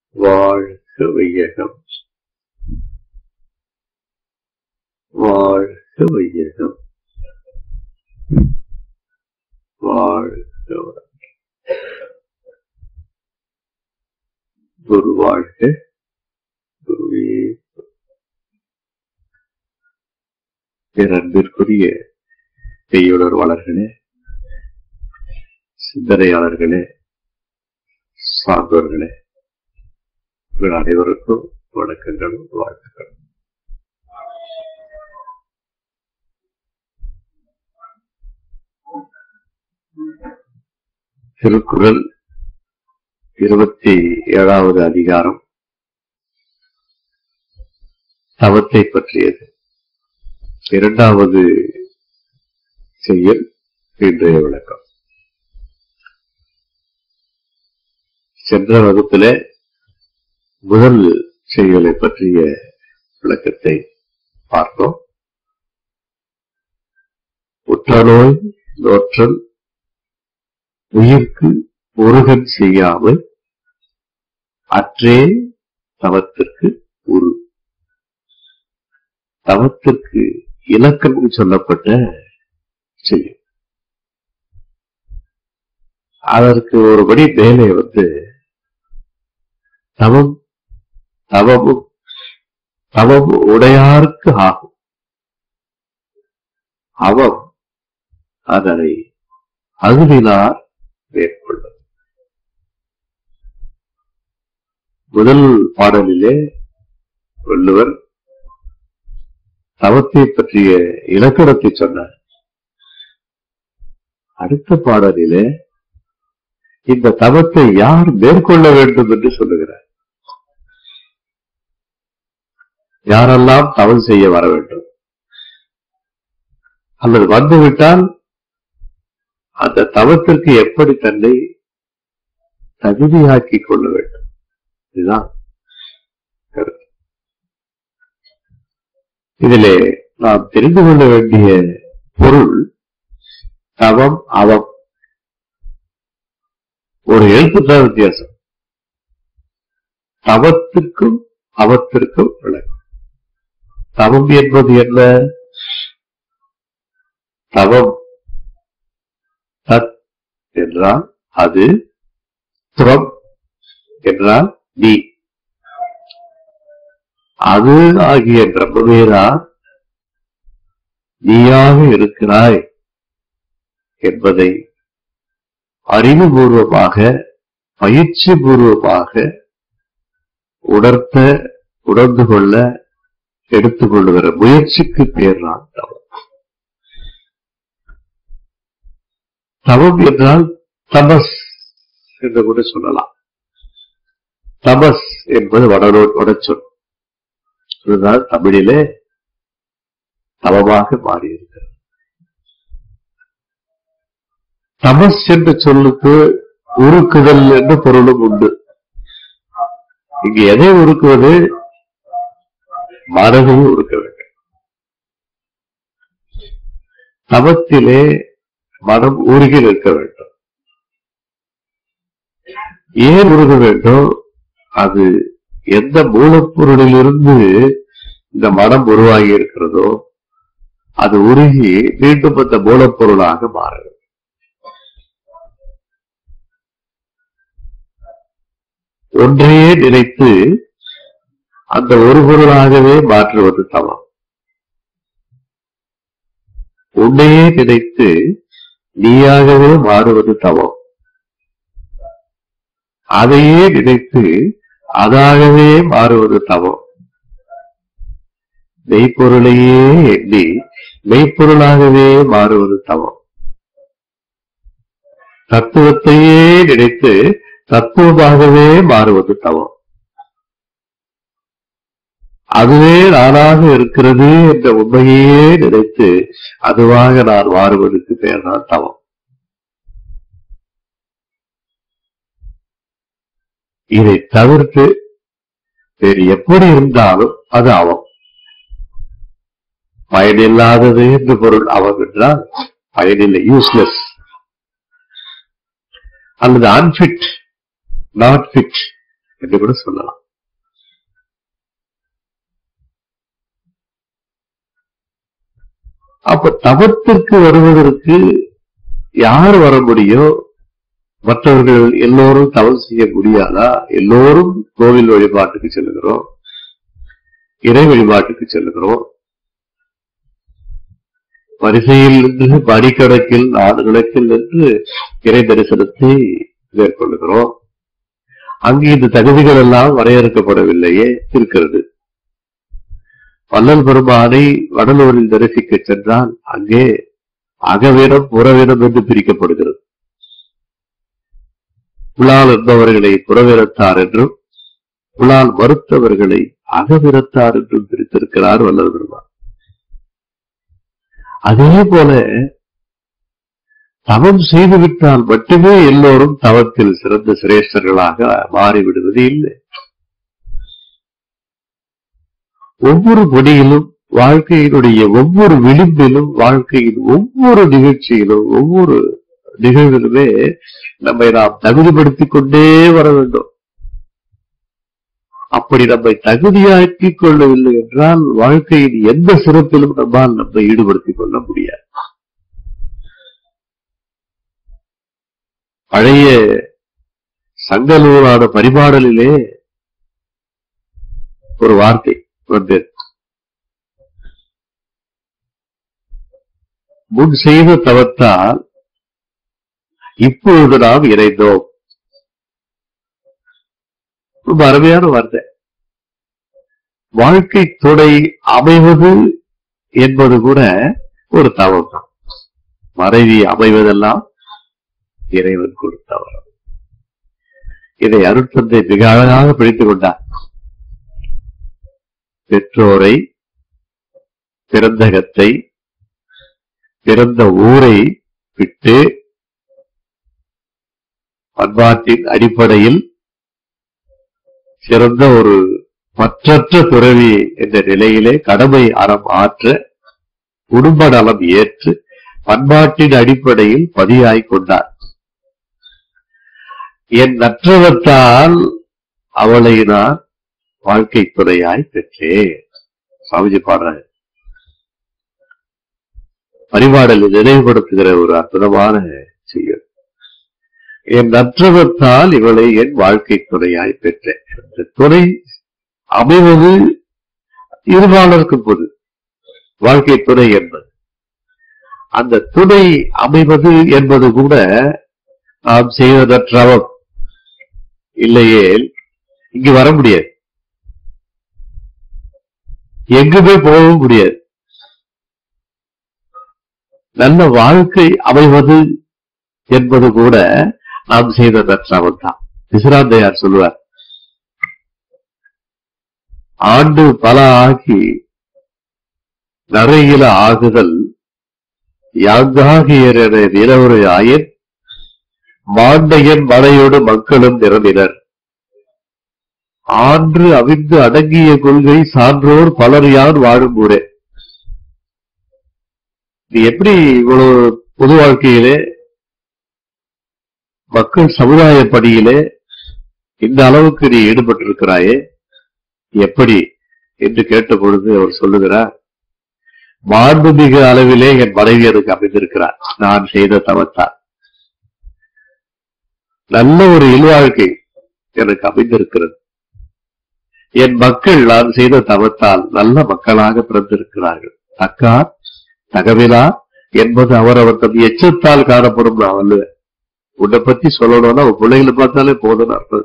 வாழ்க வையகம் வாழ்க வையகம் வாழ்க வளம். குரு வாழ்க குருவே பேரன்பிற்குரிய செய்யுளர் வளர்களே சிந்தனையாளர்களே சார்ந்தவர்களே உங்கள் அனைவருக்கும் வணக்கங்களும் வாழ்த்துக்கள் திருக்குறள் இருபத்தி ஏழாவது அதிகாரம் தவத்தை பற்றியது இரண்டாவது செய்யல் இன்றைய விளக்கம் சென்ற வகுப்பிலே முதல் செய்யலை பற்றிய விளக்கத்தை பார்த்தோம் உற்றநோய் நோற்றல் உயிர்க்கு ஒருகன் செய்யாமல் அற்றே தவத்திற்கு உரு தவத்திற்கு இலக்கணம் சொல்லப்பட்ட செய்யும் அதற்கு ஒருபடி மேலே வந்து தவம் தவமும் தவம் உடையாருக்கு ஆகும் அவம் அதனை அகுதினார் மேற்கொள்ளும் முதல் பாடலிலே வள்ளுவர் தவத்தை பற்றிய இலக்கணத்தை சொன்னார் அடுத்த பாடலிலே இந்த தவத்தை யார் மேற்கொள்ள வேண்டும் என்று சொல்லுகிறார் யாரெல்லாம் தவம் செய்ய வர வேண்டும் அல்லது வந்துவிட்டால் அந்த தவத்திற்கு எப்படி தன்னை தகுதியாக்கிக் கொள்ள வேண்டும் இதுதான் கருத்து இதிலே நாம் தெரிந்து கொள்ள வேண்டிய பொருள் தவம் அவம் ஒரு எழுத்துத்தான் வித்தியாசம் தவத்துக்கும் அவத்திற்கும் விளக்கு தவம் என்பது என்ன தவம் தத் என்றால் அது துரம் என்றால் நீ அது ஆகிய பிரம்மவேரா நீயாக இருக்கிறாய் என்பதை அறிவுபூர்வமாக பயிற்சி பூர்வமாக உணர்த்த உணர்ந்து கொள்ள எடுத்துக்கொள்ளுகிற முயற்சிக்கு பேர் தான் தவம் தவம் என்றால் தமஸ் என்று கூட சொல்லலாம் தமஸ் என்பது வடநோ வடச்சொல் அதுதான் தமிழிலே தவமாக மாறியிருக்கிறது தமஸ் என்ற சொல்லுக்கு உருக்குதல் என்ற பொருளும் உண்டு இங்கு எதை உருக்குவது மனதையும் உருக்க வேண்டும் தவத்திலே மனம் உருகி நிற்க வேண்டும் ஏன் உருக வேண்டும் அது எந்த மூலப்பொருளிலிருந்து இந்த மனம் உருவாகி இருக்கிறதோ அது உருகி மீண்டும் அந்த மூலப்பொருளாக மாற வேண்டும் ஒன்றையே நினைத்து அந்த ஒரு பொருளாகவே மாற்றுவது தவம் உன்னையே நினைத்து நீயாகவே மாறுவது தவம் அதையே நினைத்து அதாகவே மாறுவது தவம் மெய்ப்பொருளையே எண்ணி மெய்ப்பொருளாகவே மாறுவது தவம் தத்துவத்தையே நினைத்து தத்துவமாகவே மாறுவது தவம் அதுவே நானாக இருக்கிறது என்ற உண்மையே நினைத்து அதுவாக நான் மாறுவதற்கு பேர் தான் தவம் இதை தவிர்த்து வேறு எப்படி இருந்தாலும் அது அவம் பயனில்லாதது என்று பொருள் அவம் என்றால் பயனில்லை யூஸ்லெஸ் அல்லது அன்பிட் நாட் ஃபிட் என்று கூட சொல்லலாம் அப்ப தவத்திற்கு வருவதற்கு யார் வர முடியும் மற்றவர்கள் எல்லோரும் தவம் செய்ய முடியாதா எல்லோரும் கோவில் வழிபாட்டுக்கு செல்லுகிறோம் இறை வழிபாட்டுக்கு செல்லுகிறோம் வரிசையில் நின்று படிக்கணக்கில் நாடுகணக்கில் நின்று இறை தரிசனத்தை மேற்கொள்ளுகிறோம் அங்கு இந்த தகுதிகள் எல்லாம் வரையறுக்கப்படவில்லையே இருக்கிறது வள்ளல் பெருமானை வடலூரில் தரிசிக்க சென்றால் அங்கே அகவீனம் புறவீனம் என்று பிரிக்கப்படுகிறது புலால் என்பவர்களை புறவீனத்தார் என்றும் புலால் மறுத்தவர்களை அகவிரத்தார் என்றும் பிரித்திருக்கிறார் வள்ளல் பெருமான் அதே போல தவம் செய்துவிட்டால் மட்டுமே எல்லோரும் தவத்தில் சிறந்த சிரேஷ்டர்களாக மாறிவிடுவது இல்லை ஒவ்வொரு படியிலும் வாழ்க்கையினுடைய ஒவ்வொரு விளிம்பிலும் வாழ்க்கையின் ஒவ்வொரு நிகழ்ச்சியிலும் ஒவ்வொரு நிகழ்விலுமே நம்மை நாம் தகுதிப்படுத்திக் கொண்டே வர வேண்டும் அப்படி நம்மை தகுதியாக்கிக் கொள்ளவில்லை என்றால் வாழ்க்கையின் எந்த சிறப்பிலும் நம்மால் நம்மை ஈடுபடுத்திக் கொள்ள முடியாது பழைய சங்கநூலான பரிபாடலிலே ஒரு வார்த்தை வந்து முன் செய்த தவத்தால் இப்பொழுது நாம் இணைந்தோம் ரொம்ப அருமையான வார்த்தை வாழ்க்கை துணை அமைவது என்பது கூட ஒரு தவம் தான் மறைவி அமைவதெல்லாம் இறைவன் கொடுத்தவர் இதை அருட்தந்தை மிக அழகாக பிடித்துக் கொண்டார் பெற்றோரை பிறந்தகத்தை பிறந்த ஊரை விட்டு பண்பாட்டின் அடிப்படையில் சிறந்த ஒரு பற்றற்ற துறவி என்ற நிலையிலே கடமை அறம் ஆற்ற குடும்ப நலம் ஏற்று பண்பாட்டின் அடிப்படையில் பதியாய் கொண்டார் என் நற்றவத்தால் அவளை நான் வாழ்க்கை துணையாய் பெற்றேன் சாமிஜி பாடுறாங்க பரிபாடலை நினைவுபடுத்துகிற ஒரு அற்புதமான செய்யுள் என் நற்றவத்தால் இவளை என் வாழ்க்கை துணையாய் பெற்றேன் இந்த துணை அமைவது இருபாலருக்கு பொது வாழ்க்கை துணை என்பது அந்த துணை அமைவது என்பது கூட நாம் செய்வதற்றவம் இல்லையே இங்கு வர முடியாது எங்குமே போகவும் முடியாது நல்ல வாழ்க்கை அமைவது என்பது கூட நாம் செய்த நற்றாவல் தான் விசிராந்தையார் சொல்லுவார் ஆண்டு பல ஆகி நரையில ஆகுதல் யாங்காகியர் என நிலவுரை ஆயின் மாண்டையன் மலையோடு மக்களும் நிரம்பினர் ஆன்று அவிந்து அடங்கிய கொள்கை சான்றோர் பலர் யார் வாழும் ஊரே நீ எப்படி இவ்வளவு பொது வாழ்க்கையிலே மக்கள் சமுதாய பணியிலே இந்த அளவுக்கு நீ ஈடுபட்டிருக்கிறாயே எப்படி என்று கேட்ட பொழுது அவர் சொல்லுகிறார் மாண்புமிகு அளவிலே என் மனைவி எனக்கு அமைந்திருக்கிறார் நான் செய்த தவத்தால் நல்ல ஒரு இல்வாழ்க்கை எனக்கு அமைந்திருக்கிறது என் மக்கள் நான் செய்த தவத்தால் நல்ல மக்களாக பிறந்திருக்கிறார்கள் தக்கார் தகவிலா என்பது அவரவர் தம் எச்சத்தால் காணப்படும் நான் வல்லுவேன் உன்னை பத்தி சொல்லணும்னா உன் பிள்ளைகளை பார்த்தாலே போதும்னு அர்த்தம்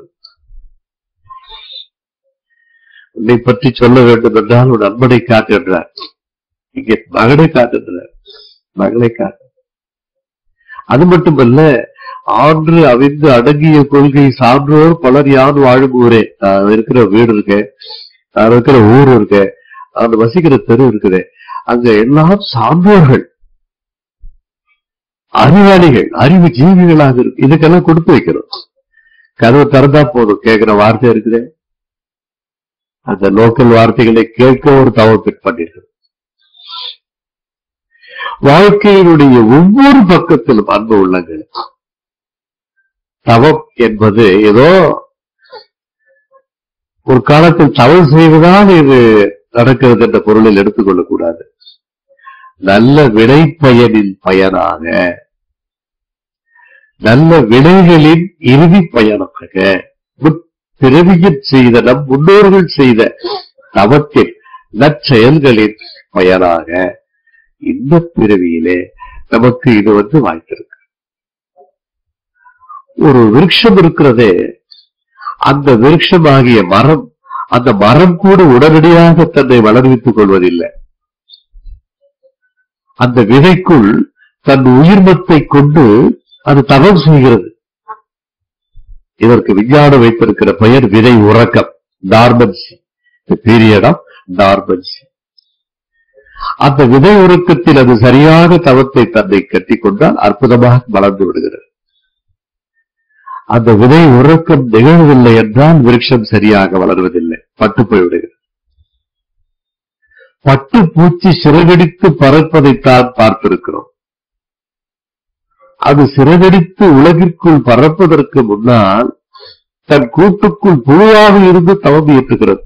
உன்னை பற்றி சொல்ல வேண்டும் என்றால் உன் அன்பனை காட்டுகின்றார் இங்கே மகனை காட்டுகிறார் மகளை காட்டு அது மட்டுமல்ல ஆன்று அவிந்து அடங்கிய கொள்கை சான்றோர் பலர் யான் வாழும் ஊரே நான் இருக்கிற வீடு இருக்கேன் நான் இருக்கிற ஊர் இருக்கேன் நான் வசிக்கிற தெரு இருக்குது அங்க எல்லாம் சான்றோர்கள் அறிவாளிகள் அறிவு ஜீவிகளாக இருக்கு இதுக்கெல்லாம் கொடுத்து வைக்கிறோம் கதவு திறந்தா போதும் கேட்கிற வார்த்தை இருக்குது அந்த லோக்கல் வார்த்தைகளை கேட்க ஒரு தவப்பிட் பண்ணிருக்கு வாழ்க்கையினுடைய ஒவ்வொரு பக்கத்திலும் அன்பு உள்ளங்கள் தவம் என்பது ஏதோ ஒரு காலத்தில் தவறு செய்வதால் இது நடக்கிறது என்ற பொருளில் எடுத்துக்கொள்ளக் கூடாது நல்ல வினை பயனின் பயனாக நல்ல வினைகளின் இறுதி பயனாக பிறவியில் செய்த நம் முன்னோர்கள் செய்த தவத்தின் நற்செயல்களின் பயனாக இந்த பிறவியிலே நமக்கு இது வந்து வாய்த்திருக்கு ஒரு விருட்சம் இருக்கிறதே அந்த விருட்சமாகிய மரம் அந்த மரம் கூட உடனடியாக தன்னை வளர்வித்துக் கொள்வதில்லை அந்த விதைக்குள் தன் உயிர்மத்தை கொண்டு அது தவம் செய்கிறது இதற்கு விஞ்ஞானம் வைத்திருக்கிற பெயர் விதை உறக்கம் டார்மன்சி பீரியட் ஆஃப் டார்மன்சி அந்த விதை உறக்கத்தில் அது சரியாக தவத்தை தன்னை கட்டிக்கொண்டால் அற்புதமாக வளர்ந்து விடுகிறது அந்த விதை உறக்கம் நிகழவில்லை என்றால் விருட்சம் சரியாக வளர்வதில்லை பட்டு போய்விடுகிறது பட்டு பூச்சி சிறகடித்து பறப்பதைத்தான் பார்த்திருக்கிறோம் அது சிறகடித்து உலகிற்குள் பறப்பதற்கு முன்னால் தன் கூட்டுக்குள் புழுவாக இருந்து தவம் இயற்றுகிறது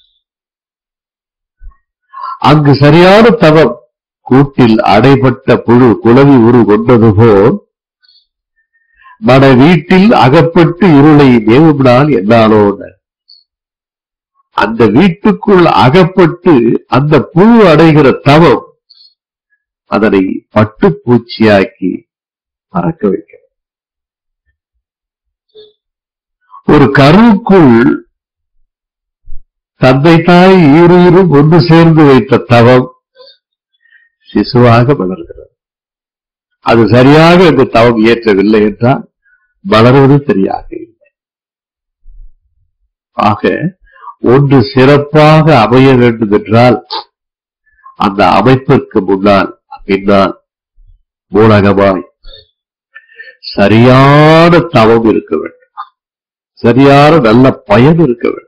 அங்கு சரியான தவம் கூட்டில் அடைபட்ட புழு குளவி உரு கொண்டது போல் மன வீட்டில் அகப்பட்டு இருளை மேவும்னால் என்னாலோ அந்த வீட்டுக்குள் அகப்பட்டு அந்த புழு அடைகிற தவம் அதனை பட்டுப்பூச்சியாக்கி பறக்க வைக்க ஒரு கருவுக்குள் தந்தை தாய் ஈரீரும் ஒன்று சேர்ந்து வைத்த தவம் சிசுவாக வளர்கிறது அது சரியாக இந்த தவம் இயற்றவில்லை என்றால் வளர்வது சரியாக இல்லை ஆக ஒன்று சிறப்பாக அமைய வேண்டும் என்றால் அந்த அமைப்பிற்கு முன்னால் பின்னால் மூலகமாய் சரியான தவம் இருக்க வேண்டும் சரியான நல்ல பயன் இருக்க வேண்டும்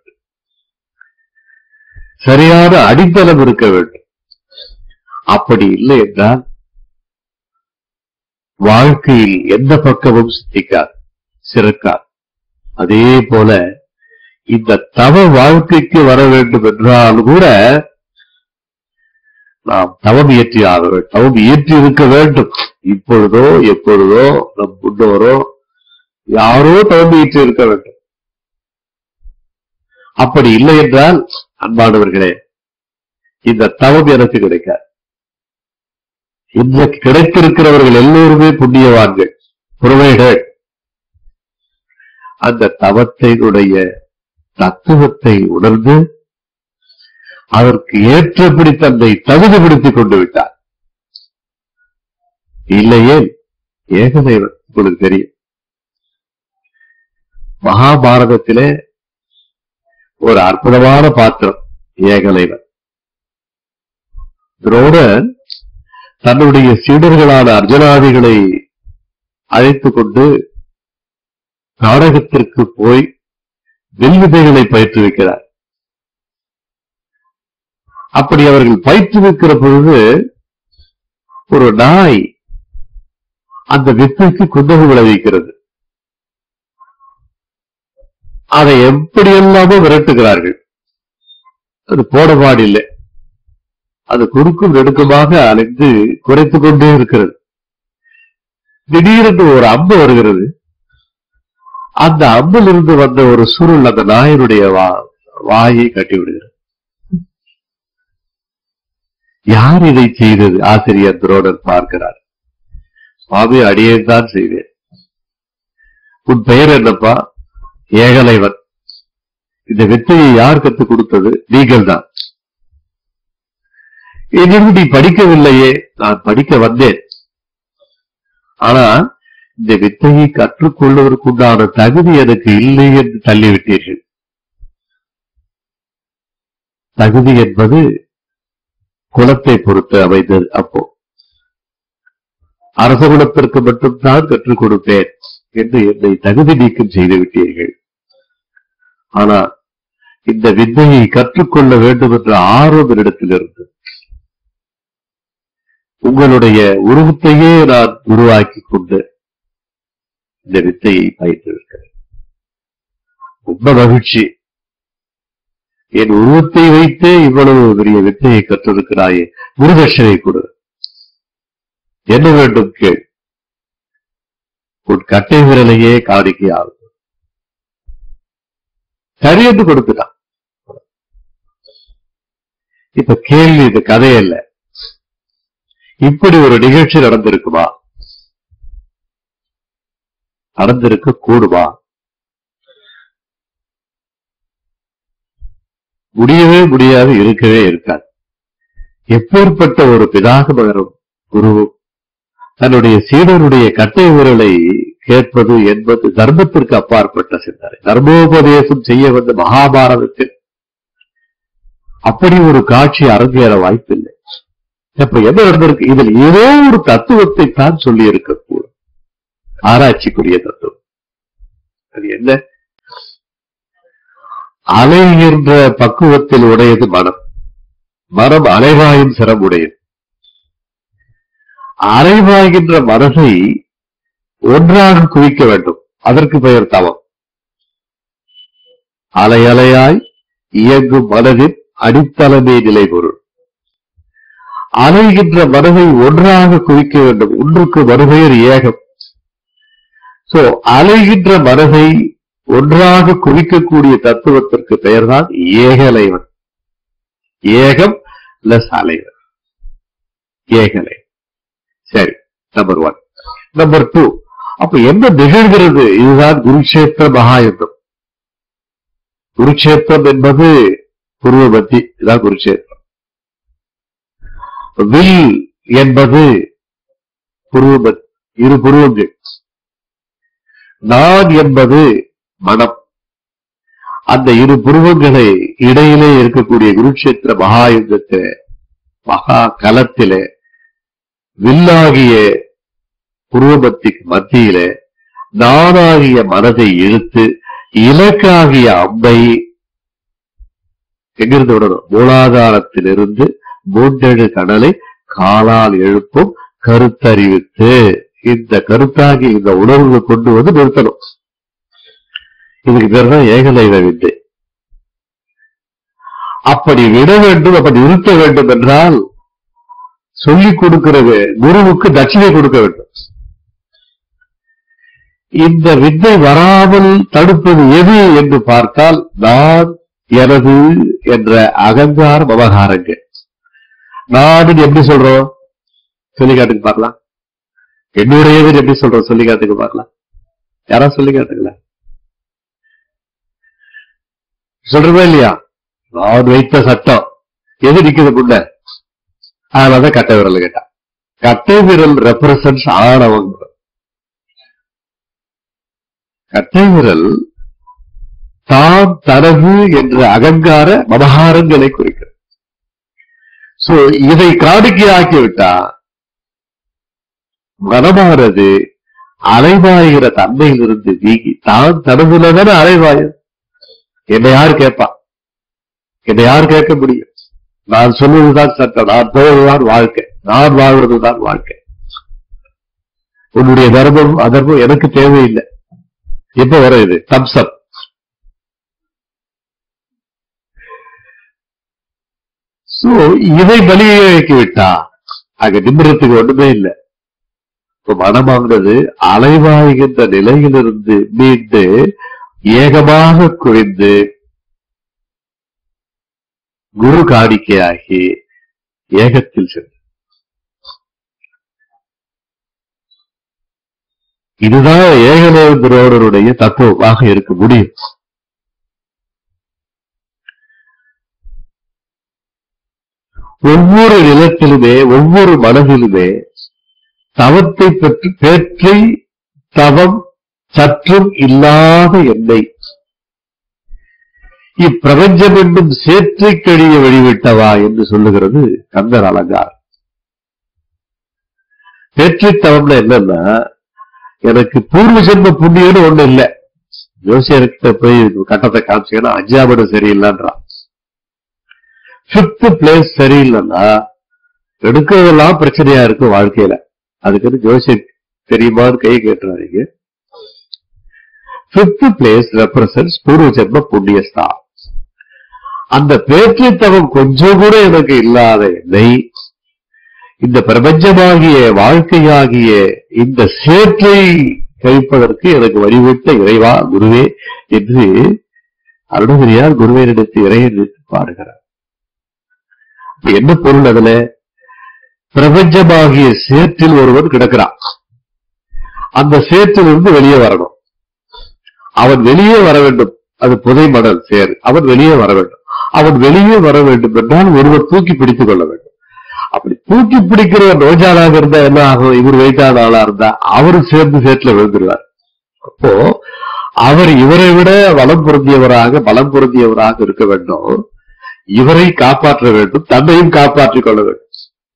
சரியான அடித்தளம் இருக்க வேண்டும் அப்படி இல்லை என்றால் வாழ்க்கையில் எந்த பக்கமும் சித்திக்காது சிறக்காது அதே போல இந்த தவ வாழ்க்கைக்கு வர வேண்டும் என்றால் கூட நாம் தவம் இயற்றி ஆக வேண்டும் தவம் இயற்றி இருக்க வேண்டும் இப்பொழுதோ எப்பொழுதோ நம் முன்னோரோ யாரோ தவம் இயற்றி இருக்க வேண்டும் அப்படி இல்லை என்றால் அன்பானவர்களே இந்த தவம் எனக்கு கிடைக்காது இன்றைக்கு கிடைத்திருக்கிறவர்கள் எல்லோருமே புண்ணியவான்கள் புறவைகள் அந்த தவத்தினுடைய தத்துவத்தை உணர்ந்து அதற்கு ஏற்றபடி தன்னை தகுதிப்படுத்திக் கொண்டு விட்டார் இல்லையே ஏகதேவன் உங்களுக்கு தெரியும் மகாபாரதத்திலே ஒரு அற்புதமான பாத்திரம் ஏகலைவன் துரோணர் தன்னுடைய சீடர்களான அர்ஜுனாதிகளை அழைத்துக் கொண்டு நாடகத்திற்கு போய் வில்விதைகளை பயிற்றுவிக்கிறார் அப்படி அவர்கள் பயிற்றுவிக்கிற பொழுது ஒரு நாய் அந்த வித்தைக்கு குந்தகம் விளைவிக்கிறது அதை எப்படியெல்லாமோ விரட்டுகிறார்கள் அது போடபாடில்லை அது குறுக்கும் நெடுக்குமாக அலைந்து குறைத்துக் கொண்டே இருக்கிறது திடீரென்று ஒரு அம்பு வருகிறது அந்த அம்பில் இருந்து வந்த ஒரு சுருள் அந்த நாயனுடைய வா- வாயை கட்டி விடுகிறது யார் இதை செய்தது ஆசிரியர் துரோணர் பார்க்கிறார் சுவாமி அடியேன் தான் செய்தேன் உன் பெயர் என்னப்பா ஏகலைவன் இந்த வித்தையை யார் கற்றுக் கொடுத்தது நீங்கள் தான் என்னிடம் நீ படிக்கவில்லையே நான் படிக்க வந்தேன் ஆனா இந்த வித்தையை கற்றுக்கொள்வதற்குண்டான தகுதி எனக்கு இல்லை என்று தள்ளிவிட்டீர்கள் தகுதி என்பது குலத்தை பொறுத்து அமைந்தது அப்போ அரச குலத்திற்கு மட்டும்தான் கற்றுக் கொடுப்பேன் என்று என்னை தகுதி நீக்கம் செய்து விட்டீர்கள் ஆனால் இந்த வித்தையை கற்றுக்கொள்ள வேண்டும் என்ற ஆர்வம் என்னிடத்தில் இருந்து உங்களுடைய உருவத்தையே நான் உருவாக்கி கொண்டு இந்த வித்தையை பயின்றிருக்கிறேன் ரொம்ப மகிழ்ச்சி என் உருவத்தை வைத்தே இவ்வளவு பெரிய வித்தையை கற்றிருக்கிறாயே குருதட்சணை கொடு என்ன வேண்டும் கேள் உன் கட்டை விரலையே காணிக்கையாகும் சரி என்று கொடுத்துட்டான் இப்ப கேள்வி இது கதையல்ல இப்படி ஒரு நிகழ்ச்சி நடந்திருக்குமா நடந்திருக்க கூடுமா முடியவே முடியாது இருக்கவே இருக்காது எப்பேற்பட்ட ஒரு பிதாகமகரும் குருவும் தன்னுடைய சீடனுடைய கட்டை விரலை கேட்பது என்பது தர்மத்திற்கு அப்பாற்பட்ட சிந்தனை தர்மோபதேசம் செய்ய வந்த மகாபாரதத்தில் அப்படி ஒரு காட்சி அரங்கேற வாய்ப்பில்லை அப்ப என்ன நடந்திருக்கு இதில் ஏதோ ஒரு தத்துவத்தை தான் சொல்லி இருக்கக்கூடும் ஆராய்ச்சிக்குரிய தத்துவம் அது என்ன அலைகின்ற பக்குவத்தில் உடையது மனம் மனம் அலைவாயின் சிரம் உடையது அலைவாய்கின்ற மனதை ஒன்றாக குவிக்க வேண்டும் அதற்கு பெயர் தவம் அலை அலையாய் இயங்கும் மனதின் அடித்தளமே நிலை பொருள் அலைகின்ற மனதை ஒன்றாக குவிக்க வேண்டும் ஒன்றுக்கு மறுபெயர் ஏகம் சோ அலைகின்ற மனதை ஒன்றாக குவிக்கக்கூடிய தத்துவத்திற்கு பெயர்தான் ஏகலைவன் ஏகம் பிளஸ் அலைவன் ஏகலை சரி நம்பர் ஒன் நம்பர் டூ அப்ப என்ன நிகழ்கிறது இதுதான் குருக்ஷேத்திர மகாயுத்தம் குருக்ஷேத்திரம் என்பது புருவபத்தி இதுதான் குருக்ஷேத்திரம் வில் என்பது புருவபத் இரு புருவங்கள் நான் என்பது மனம் அந்த இரு புருவங்களை இடையிலே இருக்கக்கூடிய குருக்ஷேத்திர மகாயுத்தத்திலே மகா கலத்திலே வில்லாகிய புருவபத்திக்கு மத்தியிலே நானாகிய மனதை இழுத்து இலக்காகிய அம்பை எங்கிருந்து விடணும் மூலாதாரத்திலிருந்து மூன்றெழு கடலை காலால் எழுப்பும் கருத்தறிவித்து இந்த கருத்தாகி இந்த உணர்வு கொண்டு வந்து நிறுத்தணும் இதுக்கு பேர் தான் ஏகலைவ வித்தை அப்படி விட வேண்டும் அப்படி நிறுத்த வேண்டும் என்றால் சொல்லிக் கொடுக்கிறது குருவுக்கு தட்சிணை கொடுக்க வேண்டும் இந்த வித்தை வராமல் தடுப்பது எது என்று பார்த்தால் நான் எனது என்ற அகங்கார மமகாரங்கள் நான் எப்படி சொல்றோம் சொல்லி காட்டுக்கு பார்க்கலாம் என்னுடையது எப்படி சொல்றோம் சொல்லி காட்டுக்கு பார்க்கலாம் யாரா சொல்லி காட்டுங்களா சொல்றதா இல்லையா நான் வைத்த சட்டம் எது நிக்குது முன்ன அதனாலதான் கட்டை விரல் கேட்டான் கட்டை விரல் ரெப்ரசன்ஸ் ஆணவங்க கட்டை விரல் தான் தனது என்ற அகங்கார மமகாரங்களை குறிக்கிறது சோ இதை காணிக்கையாக்கி விட்டா மனமானது அலைவாய்கிற தன்மையிலிருந்து நீங்கி தான் தனதுலதான அலைவாயும் என்னை யார் கேட்பா என்னை யார் கேட்க முடியும் நான் சொல்வதுதான் சட்டம் நான் போவதுதான் வாழ்க்கை நான் வாழ்வதுதான் வாழ்க்கை உன்னுடைய தர்மம் அதர்மம் எனக்கு தேவையில்லை எப்ப வர இது தம்சப் சோ இதை பலியாக்கி விட்டா அங்க நிமிடத்துக்கு ஒண்ணுமே இல்லை இப்ப மனமானது அலைவாய்கின்ற நிலையிலிருந்து மீண்டு ஏகமாக குவிந்து குரு காணிக்கையாகி ஏகத்தில் சென்று இதுதான் ஏகலேந்திரோடருடைய தத்துவமாக இருக்க முடியும் ஒவ்வொரு நிலத்திலுமே ஒவ்வொரு மனதிலுமே தவத்தை பற்றி பேற்றி தவம் சற்றும் இல்லாத என்னை இப்பிரபஞ்சம் என்னும் சேற்றை கழிய வெளிவிட்டவா என்று சொல்லுகிறது கந்தர் அலங்கார் பேற்றி தவம்னா என்னன்னா எனக்கு பூர்வ ஜென்ம புண்ணியம்னு ஒண்ணு இல்ல ஜோசியர்கிட்ட போய் கட்டத்தை காமிச்சீங்கன்னா அஞ்சாம் இடம் சரியில்லைன்றான் பிப்த் பிளேஸ் சரியில்லைன்னா எடுக்கிறதெல்லாம் பிரச்சனையா இருக்கு வாழ்க்கையில அதுக்கு ஜோசியர் தெரியுமான்னு கை கேட்டுறாதீங்க பிப்த் பிளேஸ் ரெப்ரசன்ஸ் பூர்வ ஜென்ம புண்ணியஸ்தா அந்த பேச்சு தவம் கொஞ்சம் கூட எனக்கு இல்லாத என்னை இந்த பிரபஞ்சமாகிய வாழ்க்கையாகிய இந்த சேற்றை கழிப்பதற்கு எனக்கு வழிவிட்ட இறைவா குருவே என்று அருணகிரியார் குருவேனிடத்து இறையெடுத்து பாடுகிறார் அப்ப என்ன பொருள் அதுல பிரபஞ்சமாகிய சேற்றில் ஒருவன் கிடக்கிறான் அந்த சேற்றிலிருந்து வெளியே வரணும் அவன் வெளியே வர வேண்டும் அது புதை மணல் சேர் அவன் வெளியே வர வேண்டும் அவன் வெளியே வர வேண்டும் என்றால் ஒருவர் தூக்கி பிடித்துக் கொள்ள வேண்டும் அப்படி தூக்கி பிடிக்கிற நோஜாளாக இருந்தா என்ன ஆகும் இவர் வெயிட்டான ஆளா இருந்தா அவரும் சேர்ந்து சேற்றுல விழுந்துருவார் அப்போ அவர் இவரை விட வளம் பொருந்தியவராக பலம் பொருந்தியவராக இருக்க வேண்டும் இவரை காப்பாற்ற வேண்டும் தன்னையும் காப்பாற்றிக் கொள்ள வேண்டும்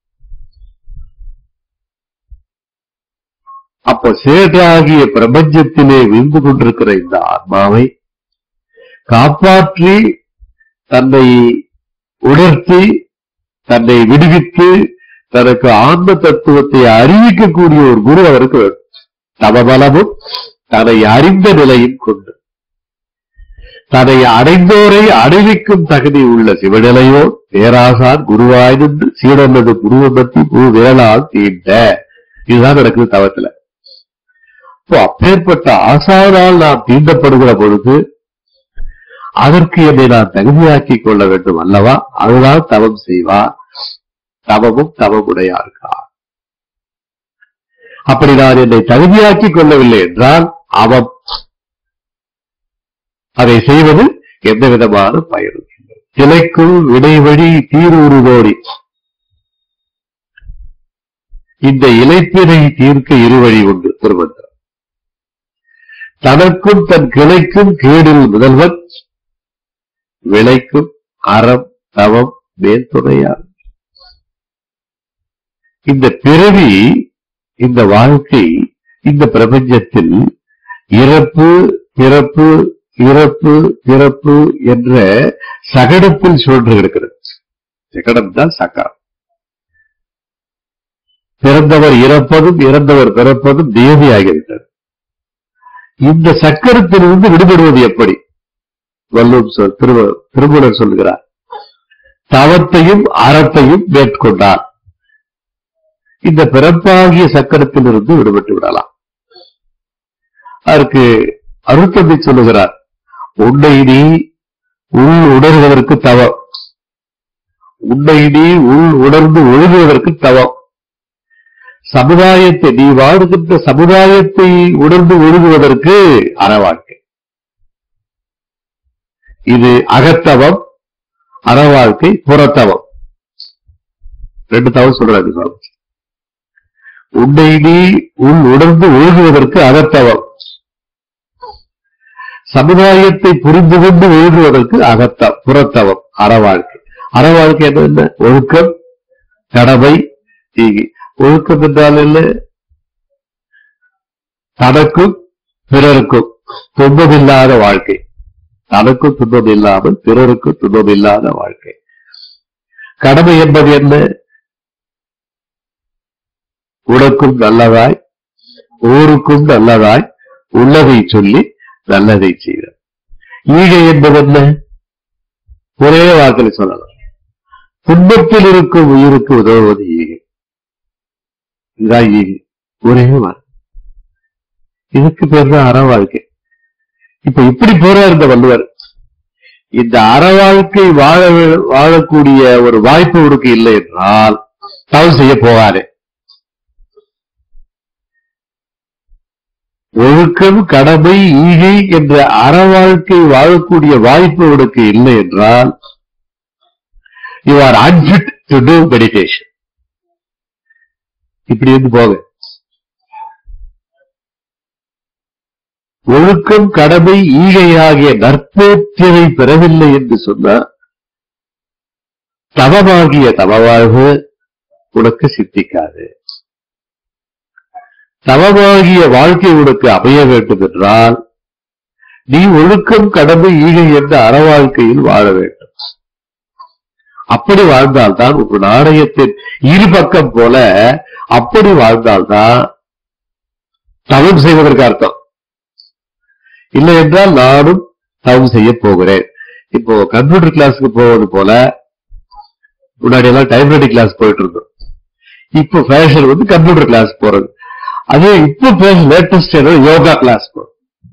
அப்போ சேற்றாகிய பிரபஞ்சத்திலே விழுந்து கொண்டிருக்கிற இந்த ஆத்மாவை காப்பாற்றி தன்னை உணர்த்தி தன்னை விடுவித்து தனக்கு ஆன்ம தத்துவத்தை அறிவிக்கக்கூடிய ஒரு குரு அவருக்கு வேண்டும் தவபலமும் தன்னை அறிந்த நிலையும் கொண்டு தன்னை அடைந்தோரை அடைவிக்கும் தகுதி உள்ள சிவநிலையோ பேராசான் குருவாய் நின்று சீடனது குருவமத்தி குரு வேளால் தீண்ட இதுதான் நடக்குது தவத்துல இப்போ அப்பேற்பட்ட ஆசானால் நாம் தீண்டப்படுகிற பொழுது அதற்கு என்னை நான் தகுதியாக்கிக் கொள்ள வேண்டும் அல்லவா அதுதான் தவம் செய்வார் தவமும் தவமுடையார்கா அப்படி நான் என்னை தகுதியாக்கிக் கொள்ளவில்லை என்றால் அவன் அதை செய்வது எந்த விதமான பயனும் இல்லை கிளைக்குள் விடைவழி தீரூறுதோடி இந்த இலைப்பினை தீர்க்க இருவழி உண்டு திருமந்திரம் தனக்கும் தன் கிளைக்கும் கேடில் முதல்வன் விளைக்கும் அறம் தவம் மேல்துணையார் இந்த பிறவி இந்த வாழ்க்கை இந்த பிரபஞ்சத்தில் இறப்பு பிறப்பு இறப்பு பிறப்பு என்ற சகடத்தில் சுழன்று கிடக்கிறது சகடம் தான் சக்கரம் பிறந்தவர் இறப்பதும் இறந்தவர் பிறப்பதும் தேவியாகிவிட்டது இந்த சக்கரத்திலிருந்து விடுபடுவது எப்படி வல்லூர் சொல் திருவ திருமூலர் சொல்லுகிறார் தவத்தையும் அறத்தையும் மேற்கொண்டார் இந்த பிறப்பாகிய சக்கரத்திலிருந்து விடுபட்டு விடலாம் அதற்கு அருத்தந்தை சொல்லுகிறார் உன்னை நீ உள் உணர்வதற்கு தவம் உன்னை நீ உள் உணர்ந்து ஒழுகுவதற்கு தவம் சமுதாயத்தை நீ வாழுகின்ற சமுதாயத்தை உணர்ந்து ஒழுகுவதற்கு அறவாழ்க்கை இது அகத்தவம் அறவாழ்க்கை புறத்தவம் ரெண்டு தவம் சொல்றாரு சுவாமி. உன்னை நீ உள் உணர்ந்து ஒழுகுவதற்கு அகத்தவம் சமுதாயத்தை புரிந்து கொண்டு ஒழுகுவதற்கு அகத்த புறத்தவம் அறவாழ்க்கை அறவாழ்க்கை என்ன என்ன ஒழுக்கம் கடமை தீகை ஒழுக்கம் என்றால் என்ன தனக்கும் பிறருக்கும் துன்பமில்லாத வாழ்க்கை தனக்கும் துன்பம் இல்லாமல் பிறருக்கும் துன்பம் இல்லாத வாழ்க்கை கடமை என்பது என்ன உனக்கும் நல்லதாய் ஊருக்கும் நல்லதாய் உள்ளதை சொல்லி நல்லதை செய்த ஈகை என்பது என்ன ஒரே வாக்கில் சொல்லலாம் துன்பத்தில் இருக்கும் உயிருக்கு உதவுவது ஈகை இதுதான் ஈகை ஒரே வார்த்தை இதுக்கு பேர் தான் அற வாழ்க்கை இப்ப இப்படி போறார் இந்த வள்ளுவர் இந்த அற வாழ்க்கை வாழ வாழக்கூடிய ஒரு வாய்ப்பு உனக்கு இல்லை என்றால் தவறு செய்ய போகாதே ஒழுக்கம் கடமை ஈகை என்ற அற வாழ்க்கை வாழக்கூடிய வாய்ப்பு உனக்கு இல்லை என்றால் you are unfit to do meditation இப்படி இருந்து போக ஒழுக்கம் கடமை ஈகை ஆகிய நற்பேற்றினை பெறவில்லை என்று சொன்னார் தவமாகிய தவவாழ்வு உனக்கு சித்திக்காது தவமாகிய வாழ்க்கை உனக்கு அமைய வேண்டும் என்றால் நீ ஒழுக்கம் கடமை ஈகை என்ற அறவாழ்க்கையில் வாழ வேண்டும் அப்படி வாழ்ந்தால்தான் உங்கள் நாணயத்தின் இருபக்கம் போல அப்படி வாழ்ந்தால்தான் தவம் செய்வதற்கு அர்த்தம் இல்லை என்றால் நானும் தவம் செய்ய போகிறேன் இப்போ கம்ப்யூட்டர் கிளாஸுக்கு போவது போல முன்னாடி எல்லாம் டைப்ரைட்டிங் கிளாஸ் போயிட்டு இருந்தோம் இப்போ ஃபேஷன் வந்து கம்ப்யூட்டர் கிளாஸ் போறது அதே இப்போ ஃபேஷன் லேட்டஸ்ட் யோகா கிளாஸ் போறது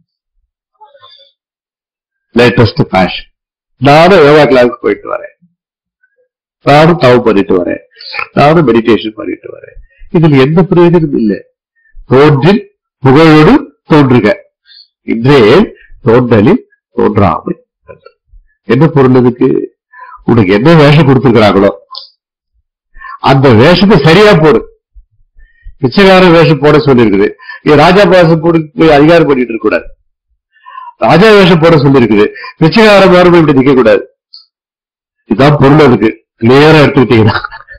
லேட்டஸ்ட் ஃபேஷன் நானும் யோகா கிளாஸ் போயிட்டு வரேன் நானும் தவ பண்ணிட்டு வரேன் நானும் மெடிடேஷன் பண்ணிட்டு வரேன் இதில் எந்த பிரயோஜனம் இல்லை தோன்றில் புகழோடு தோன்றுக இன்றே தோன்றலில் தோன்றாமை என்ன பொருள் இதுக்கு உனக்கு என்ன வேஷம் கொடுத்திருக்கிறாங்களோ அந்த வேஷத்தை சரியா போடு பிச்சைக்கார வேஷம் போட சொல்லியிருக்குது இது ராஜா வேஷம் போட்டு போய் அதிகாரம் பண்ணிட்டு இருக்க கூடாது ராஜா வேஷம் போட சொல்லியிருக்குது பிச்சைக்கார மாதிரி இப்படி நிக்க கூடாது இதுதான் பொருள் அதுக்கு கிளியரா எடுத்துக்கிட்டீங்கன்னா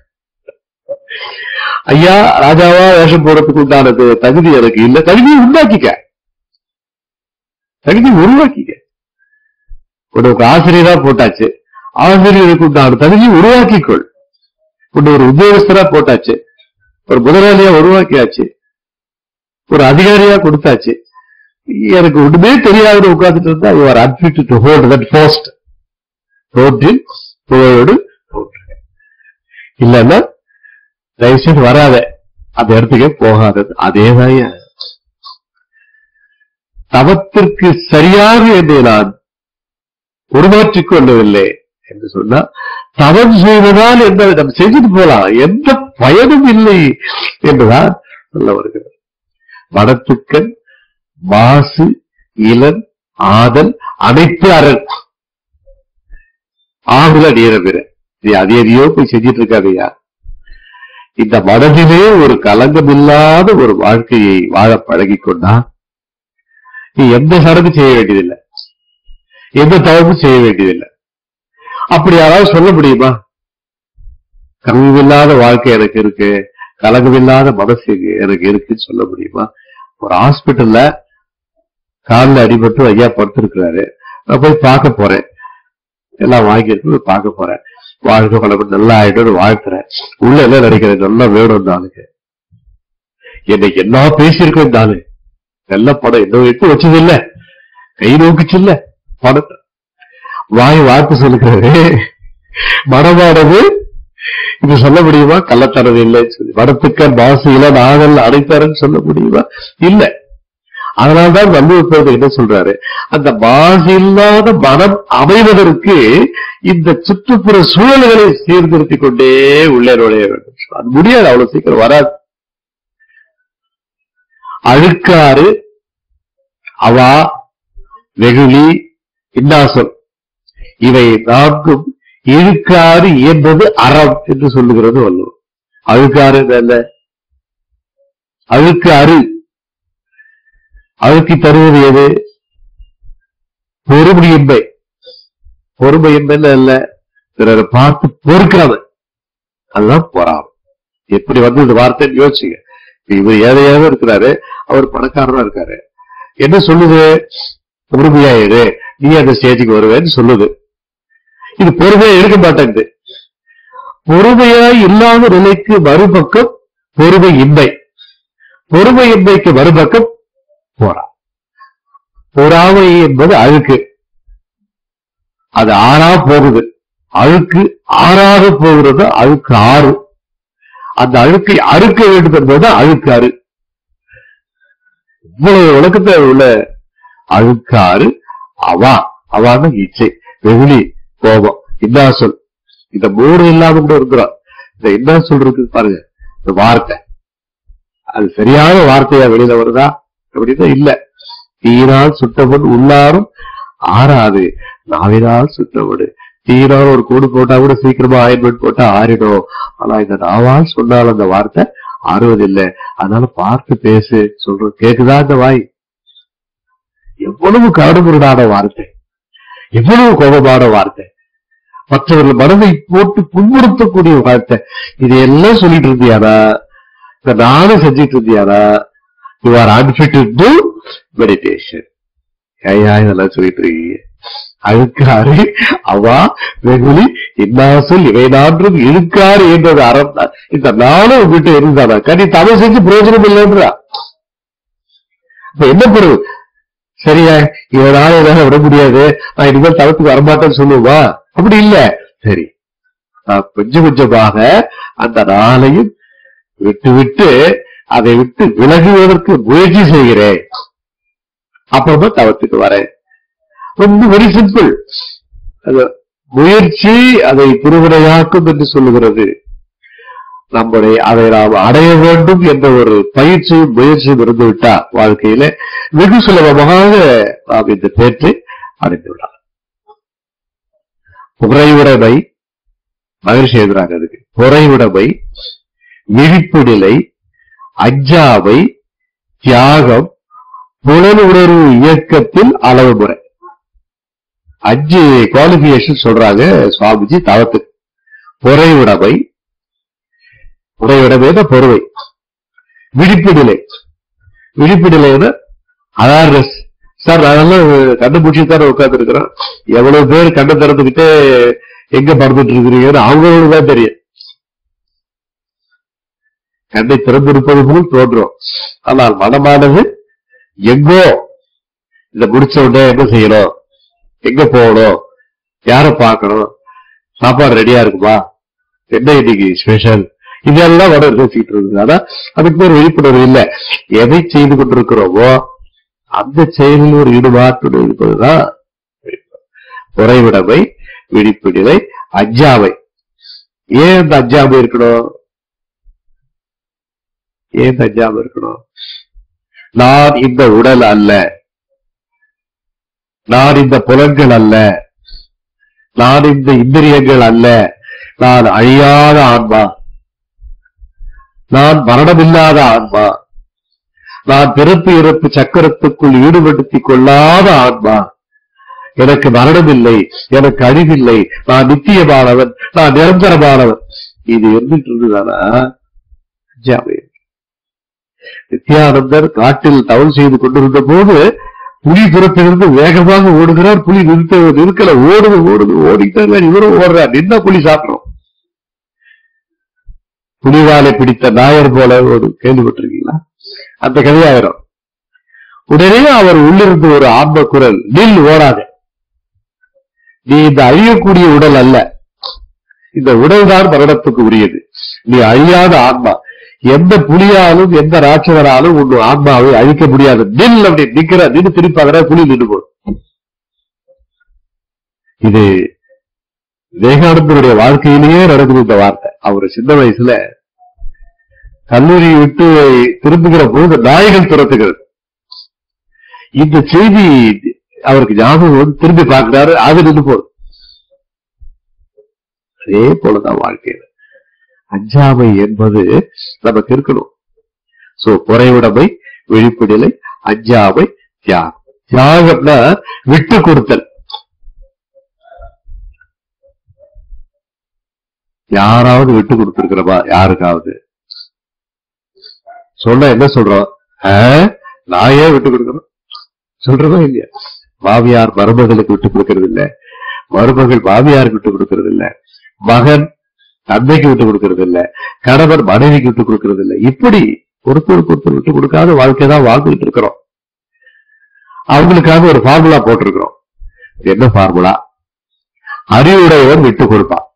ஐயா ராஜாவா வேஷம் போடுறதுக்கு உண்டானது தகுதி எனக்கு இல்ல தகுதியை உண்டாக்கிக்க தகுதி உருவாக்கிக்க உனக்கு ஆசிரியரா போட்டாச்சு ஆசிரியருக்கு உண்டான தகுதியை உருவாக்கிக்கொள் உன்னை ஒரு உத்தியோகஸ்தரா போட்டாச்சு ஒரு முதலாளியா உருவாக்கியாச்சு ஒரு அதிகாரியா கொடுத்தாச்சு எனக்கு ஒண்ணுமே தெரியாத உட்கார்ந்துட்டு இருந்தா you are unfit to hold that post தோன்றில் புகழோடு தோன்றுக இல்லன்னா தயவுசெய்து வராத அந்த இடத்துக்கே போகாதது அதேதான் தவத்திற்கு சரியாக என்னை நான் உருமாற்றிக் கொள்ளவில்லை என்று சொன்னா தவம் செய்வதால் என்ன நம்ம செஞ்சுட்டு போலாம் எந்த பயனும் இல்லை என்றுதான் சொல்ல வருகிறது வடத்துக்கன் மாசு இளன் ஆதல் அனைத்து அரண் ஆகுல நீரபிற நீ அது எதையோ போய் செஞ்சிட்டு இருக்காதையா இந்த மனதிலே ஒரு கலங்கமில்லாத ஒரு வாழ்க்கையை வாழ பழகிக் கொண்டா நீ எந்த சடங்கு செய்ய வேண்டியதில்லை எந்த தவமும் செய்ய வேண்டியதில்லை அப்படி யாராவது சொல்ல முடியுமா கலங்கமில்லாத வாழ்க்கை எனக்கு இருக்கு கலங்கமில்லாத மனசு எனக்கு இருக்குன்னு சொல்ல முடியுமா ஒரு ஹாஸ்பிட்டல்ல காலில் அடிபட்டு ஐயா படுத்திருக்கிறாரு நான் போய் பார்க்க போறேன் எல்லாம் வாங்கிட்டு போய் பார்க்க போறேன் வாழ்க்கை வளம் நல்லா ஆயிடும் வாழ்த்துறேன் உள்ள என்ன நினைக்கிறேன் நல்லா வேணும் இந்த ஆளுக்கு என்னை என்ன பேசியிருக்கேன் இந்த ஆளு நல்ல படம் இன்னும் எட்டு வச்சது இல்ல கை நோக்குச்சு இல்ல படத்தை வாய் வார்த்தை சொல்லுகிறாரு மனமானது இது சொல்ல முடியுமா கள்ளத்தனது இல்லைன்னு சொல்லி வடத்துக்க பாசியில நாகல் அடைத்தாருன்னு சொல்ல முடியுமா இல்ல அதனால்தான் வள்ளுவர் என்ன சொல்றாரு அந்த மாசு இல்லாத மனம் அமைவதற்கு இந்த சுற்றுப்புற சூழல்களை சீர்திருத்திக் கொண்டே உள்ளே நுழைய வேண்டும் அது முடியாது அவ்வளவு சீக்கிரம் வராது அழுக்காறு அவா வெகுளி இன்னாசம் இவை நான்கும் இழுக்காறு இயன்பது அறம் என்று சொல்லுகிறது வள்ளுவர் அழுக்காறு என்ன அழுக்கு அரு அழுக்கி தருவது எது பொறுமையின்மை பொறுமையின்மை அல்ல பிறரை பார்த்து பொறுக்கிறது அதுதான் பொறாமை எப்படி வந்து இந்த வார்த்தைன்னு யோசிச்சுங்க இவர் ஏழையாக இருக்கிறாரு அவர் பணக்காரரா இருக்காரு என்ன சொல்லுது பொறுமையாயிரு நீ அந்த ஸ்டேஜுக்கு வருவேன்னு சொல்லுது இது பொறுமையா இருக்க மாட்டேங்குது பொறுமையா இல்லாத நிலைக்கு மறுபக்கம் பொறுமை இன்மை பொறுமை இன்மைக்கு மறுபக்கம் போறா பொறாமை என்பது அழுக்கு அது ஆறா போகுது அழுக்கு ஆறாக போகிறது அழுக்கு ஆறு அந்த அழுக்கை அறுக்க வேண்டும் என்பது அழுக்கு அறு இவ்வளவு விளக்கத்தை உள்ள அழுக்காறு அவா அவான இச்சை வெகுளி கோபம் இன்னா சொல் இந்த மூணு இல்லாம கூட இருக்கிறோம் இந்த என்ன சொல்றது பாருங்க இந்த வார்த்தை அது சரியான வார்த்தையா வெளியில வருதா அப்படின்னா இல்ல தீயினால் சுட்டவன் உள்ளாரும் ஆறாது நாவினால் சுட்டவடு தீயினால் ஒரு கூடு போட்டா கூட சீக்கிரமா ஆயின்மெண்ட் போட்டா ஆறிடும் ஆனா இந்த நாவால் சொன்னால் அந்த வார்த்தை ஆறுவதில்லை அதனால பார்த்து பேசு சொல்ற கேக்குதா இந்த வாய் எவ்வளவு கரடுமுரடான வார்த்தை எவ்வளவு கோபமான வார்த்தை மற்றவர்கள் மனதை போட்டு புண்படுத்தக்கூடிய வார்த்தை இதையெல்லாம் சொல்லிட்டு இருந்தியானா இத நானும் செஞ்சிட்டு இருந்தியானா you are unfit to meditation ஐயா இதெல்லாம் சொல்லிட்டு இருக்கீங்க அழுக்காறு அவா வெகுளி இன்னாசொல் இவை நான்றும் இழுக்காறு என்றது அறம் தான் இந்த நாளும் உங்ககிட்ட இருந்தானா கனி தவறு செஞ்சு பிரயோஜனம் இல்லைன்றா இப்ப என்ன பொருள் சரியா இதனால என்னால விட முடியாது நான் இனிமேல் தவத்துக்கு வரமாட்டேன்னு சொல்லுவா அப்படி இல்ல சரி நான் கொஞ்சம் கொஞ்சமாக அந்த நாளையும் விட்டு விட்டு அதை விட்டு விலகுவதற்கு முயற்சி செய்கிறேன் அப்புறமா தவத்துக்கு வரேன் ரொம்ப வெரி சிம்பிள் அது முயற்சி அதை திருவினையாக்கும் என்று சொல்லுகிறது நம்முடைய அதை நாம் அடைய வேண்டும் என்ற ஒரு பயிற்சியும் முயற்சியும் இருந்து விட்டா வாழ்க்கையில வெகு சுலபமாக நாம் இந்த பேற்றை அடைந்து விடலாம் புகையுடைமை மகிழ்ச்சி எழுதுறாங்க அதுக்கு புறையுடைமை விழிப்பு நிலை அஞ்சாமை தியாகம் புலன் உணர்வு இயக்கத்தில் அளவு முறை அஞ்சு குவாலிபிகேஷன் சொல்றாங்க சுவாமிஜி தவத்துக்கு பொறையுடைமை உடையுடைமை பொறுவை விழிப்பு நிலை விழிப்பு நிலைன்னா அவேர்னஸ் சார் நாங்கெல்லாம் கண்டுபிடிச்சி தானே உட்கார்ந்து இருக்கிறோம் எவ்வளவு பேர் கண்ணை திறந்துக்கிட்டே எங்க பறந்துட்டு இருக்கிறீங்கன்னு அவங்களோட தான் தெரியும் கண்ணை திறந்திருப்பது போல் தோன்றும் ஆனால் மனமானது எங்கோ இதை முடிச்ச உடனே என்ன செய்யணும் எங்க போகணும் யார பார்க்கணும் சாப்பாடு ரெடியா இருக்குமா என்ன இன்னைக்கு ஸ்பெஷல் இதெல்லாம் வட பேசிட்டு இருக்குது ஆனா அதுக்கு பேர் விழிப்புணர்வு இல்லை எதை செய்து கொண்டிருக்கிறோமோ அந்த செயலில் ஒரு ஈடுபாட்டுடன் இருப்பதுதான் குறைவிடமை விழிப்பு நிலை அஞ்சாமை ஏன் அந்த அஞ்சாமை இருக்கணும் ஏன் இந்த அஞ்சாமை இருக்கணும் நான் இந்த உடல் அல்ல நான் இந்த புலன்கள் அல்ல நான் இந்த இந்திரியங்கள் அல்ல நான் அழியாத ஆன்மா நான் மரணமில்லாத ஆன்மா நான் பிறப்பு இறப்பு சக்கரத்துக்குள் ஈடுபடுத்திக் கொள்ளாத ஆன்மா எனக்கு மரணமில்லை எனக்கு அழிவில்லை நான் நித்தியமானவன் நான் நிரந்தரமானவன் இது இருந்துட்டு இருந்ததானா அஞ்சாமை நித்யானந்தர் காட்டில் தவறு செய்து கொண்டிருந்த போது புலி புறத்திலிருந்து வேகமாக ஓடுகிறார் புலி நிறுத்த நிற்கல ஓடுது ஓடுது ஓடிக்கிட்டே இவரும் ஓடுறார் நின்னா புலி சாப்பிடும் புலிவாலை பிடித்த நாயர் போல ஒரு கேள்விப்பட்டிருக்கீங்களா அந்த கதையாயிரும் உடனே அவர் உள்ளிருந்து ஒரு ஆன்ம குரல் நில் ஓடாத நீ இந்த அழியக்கூடிய உடல் அல்ல இந்த உடல் தான் மரணத்துக்கு உரியது நீ அழியாத ஆன்மா எந்த புலியாலும் எந்த ராட்சவராலும் உன் ஆன்மாவை அழிக்க முடியாது நில் அப்படி நிக்கிற நின்று திருப்பாகிற புலி நின்று போடும் இது விவேகானந்தருடைய வாழ்க்கையிலேயே நடக்குது இந்த வார்த்தை அவர் சின்ன வயசுல கல்லூரி விட்டு திரும்புகிற போது நாய்கள் துரத்துகிறது இந்த செய்தி அவருக்கு ஞாபகம் வந்து திரும்பி பார்க்கிறாரு அது நின்று போகுது அதே போலதான் வாழ்க்கையில அஞ்சாமை என்பது நமக்கு இருக்கணும் சோ குறைவுடைமை விழிப்பு நிலை அஞ்சாமை தியாகம் தியாகம்னா விட்டு கொடுத்தல் யாராவது விட்டு கொடுத்திருக்கிறோமா யாருக்காவது சொன்ன என்ன சொல்றோம் ஆ, நான் ஏன் விட்டு கொடுக்கணும் சொல்றதோ இல்லையா மாமியார் மருமகளுக்கு விட்டு கொடுக்கறது இல்ல மருமகள் மாமியாருக்கு விட்டு கொடுக்கறது இல்ல மகன் தந்தைக்கு விட்டு கொடுக்கறது இல்ல கணவன் மனைவிக்கு விட்டு கொடுக்கறது இல்ல இப்படி ஒருத்தருக்கு ஒருத்தர் விட்டு கொடுக்காத வாழ்க்கை தான் வாழ்ந்துட்டு இருக்கிறோம் அவங்களுக்காக ஒரு ஃபார்முலா போட்டிருக்கிறோம் இது என்ன ஃபார்முலா அறிவுடையவன் விட்டு கொடுப்பான்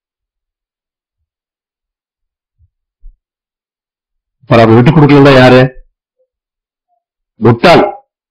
இப்ப நம்ம விட்டு கொடுக்கல யாரு முட்டாள்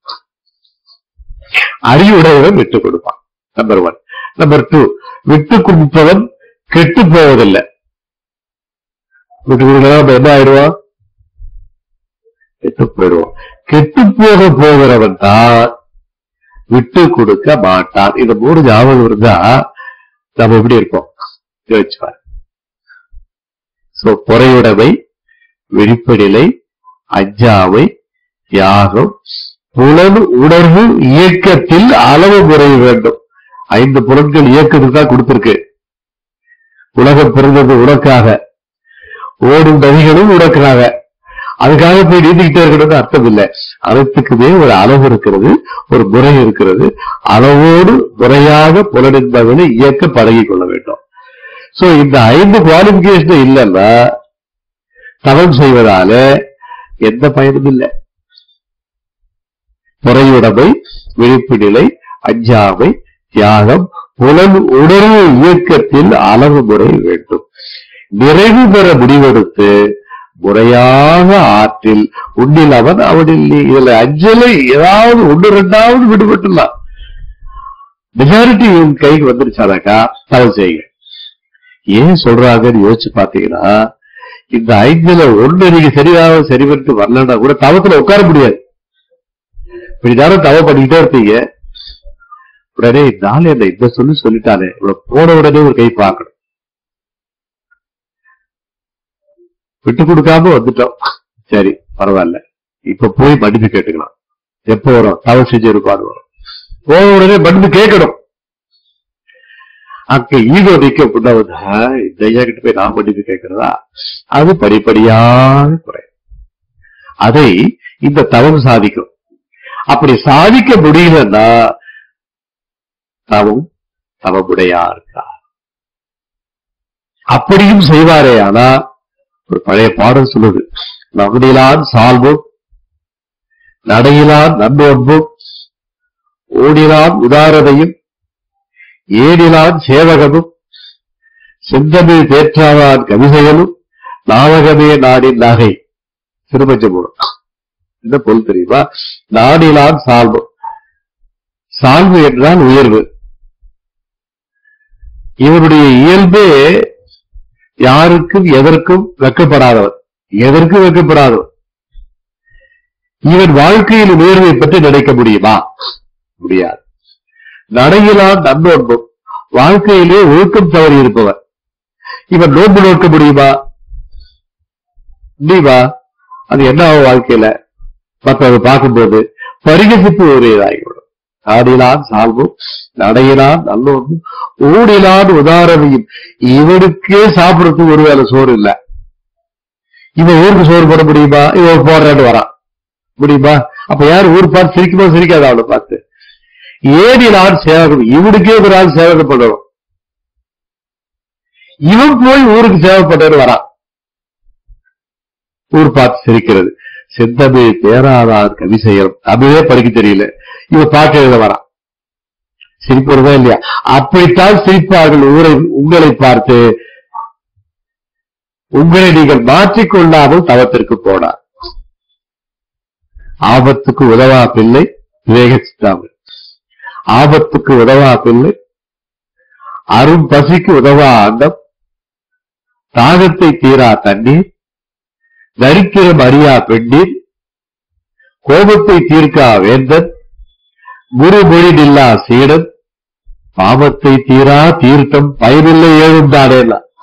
அறிவுடையவன் விட்டு கொடுப்பான் நம்பர் ஒன் நம்பர் டூ விட்டு கொடுப்பவன் கெட்டு போவதில்லை விட்டு கொடுக்கலாம் நம்ம என்ன ஆயிடுவோம் கெட்டு போயிடுவோம் கெட்டு போக போகிறவன் தான் விட்டு கொடுக்க மாட்டான் இந்த மூணு ஞாபகம் இருந்தா நம்ம எப்படி இருப்போம் யோசிச்சுப்பார் சோ பொறையுடைமை விழிப்புநிலை அஞ்சாமை தியாகம் புலன் உணர்வு இயக்கத்தில் அளவு முறை வேண்டும் ஐந்து புலன்கள் இயக்கத்துக்கு தான் கொடுத்திருக்கு உலகம் பிறந்தது உனக்காக ஓடும் நதிகளும் உனக்காக அதுக்காக போய் நீந்திக்கிட்டே இருக்கணும்னு அர்த்தம் இல்லை அனைத்துக்குமே ஒரு அளவு இருக்கிறது ஒரு முறை இருக்கிறது அளவோடு முறையாக புலனின்பவனை இயக்க பழகிக் கொள்ள வேண்டும் சோ இந்த ஐந்து குவாலிபிகேஷன் இல்லைன்னா தவம் செய்வதால எந்த பயனும் இல்லை பொறையுடைமை விழிப்பு நிலை அஞ்சாமை தியாகம் புலன் உணர்வு இயக்கத்தில் அளவு முறை வேண்டும் நிறைவு பெற முடிவெடுத்து முறையாக ஆற்றில் உன்னில் அவன் அவனில் நீ இதுல அஞ்சலை ஏதாவது ஒன்று ரெண்டாவது விடுபட்டுலாம் மெஜாரிட்டி உன் கைக்கு வந்துருச்சானாக்கா தவறு செய்யுங்க ஏன் சொல்றாங்கன்னு யோசிச்சு பாத்தீங்கன்னா இந்த ஐந்துல ஒண்ணு நீங்க சரியாக சரி பண்ணிட்டு வரலன்னா கூட தவத்துல உட்கார முடியாது இப்படி நேரம் தவ பண்ணிக்கிட்டே இருப்பீங்க உடனே இந்த ஆள் என்ன இந்த சொல்லி சொல்லிட்டானே இவ்வளவு போன உடனே ஒரு கை பார்க்கணும் விட்டு கொடுக்காம வந்துட்டோம் சரி பரவாயில்ல இப்ப போய் மன்னிப்பு கேட்டுக்கலாம் எப்போ வரும் தவறு செஞ்சு இருப்பான்னு வரும் போன உடனே மன்னிப்பு கேட்கணும் அங்க ஈகோ நிக்க அப்படின்னா வந்து "ஆ, இந்த ஐயா கிட்ட போய் நான் மன்னிப்பு கேட்கிறதா அது படிப்படியாக குறையும் அதை இந்த தவம் சாதிக்கும் அப்படி சாதிக்க முடியலன்னா தவம் தவமுடையா இருக்கா அப்படியும் செய்வாரே ஆனா ஒரு பழைய பாடல் சொல்லுது நகுடிலான் சால்வும் நடையிலான் நன்னோன்பும் ஓடிலான் உதாரதையும் ஏடிலான் சேவகமும் செந்தமிழ் தேற்றாவான் கவிதைகளும் நாவகமே நாடின் நகை திருமஞ்சபுரம் என்ன பொருள் தெரியுமா நாடிலான் சால்வு சால்வு என்றால் உயர்வு இவருடைய இயல்பே யாருக்கும் எதற்கும் வெக்கப்படாதவர் எதற்கும் வெக்கப்படாதவர் இவன் வாழ்க்கையில் உயர்வை பற்றி நினைக்க முடியுமா முடியாது நடையிலான் நன்னோன்பும் வாழ்க்கையிலே ஒழுக்கம் தவறி இருப்பவர் இவன் நோன்பு நோக்க முடியுமா முடியுமா அது என்ன ஆகும் வாழ்க்கையில மற்றவங்க பார்க்கும்போது பரிகசிப்பு உரியதாகிவிடும் ஆடிலான் சால்வும் நடையிலான் நல்லோன்பும் ஊடிலான் உதாரணையும் இவனுக்கே சாப்பிடறதுக்கு ஒருவேளை சோறு இல்ல இவன் ஊருக்கு சோறு போட முடியுமா இவன் போடுறான்னு வரான் முடியுமா அப்ப யார் ஊர் பார்த்து சிரிக்குமா சிரிக்காத அவனை பார்த்து ஏடிலான் சேவகம் இவனுக்கே ஒரு ஆள் சேவகம் பண்ணணும் இவன் போய் ஊருக்கு சேவைப்பட்டு வரான் ஊர் பார்த்து சிரிக்கிறது செந்தமிழ் தேராதார் கவி செய்யணும் தமிழே படிக்க தெரியல இவன் பாட்டு எழுத வரான் சிரிப்பதுதான் இல்லையா அப்படித்தான் சிரிப்பார்கள் ஊரை உங்களை பார்த்து உங்களை நீங்கள் மாற்றிக்கொள்ளாமல் தவத்திற்கு போனார் ஆபத்துக்கு உதவா பிள்ளை விவேக சித்தாமல் ஆபத்துக்கு உதவா பிள்ளை அரும் பசிக்கு உதவா அண்டம் தாகத்தை தீரா தண்ணீர் தரித்திரம் அறியா பெண்ணீர் கோபத்தை தீர்க்கா வேந்தன் குருமொழி நில்லா சீடன் பாவத்தை தீரா தீர்த்தம் பயனில்லை ஏழும் தானே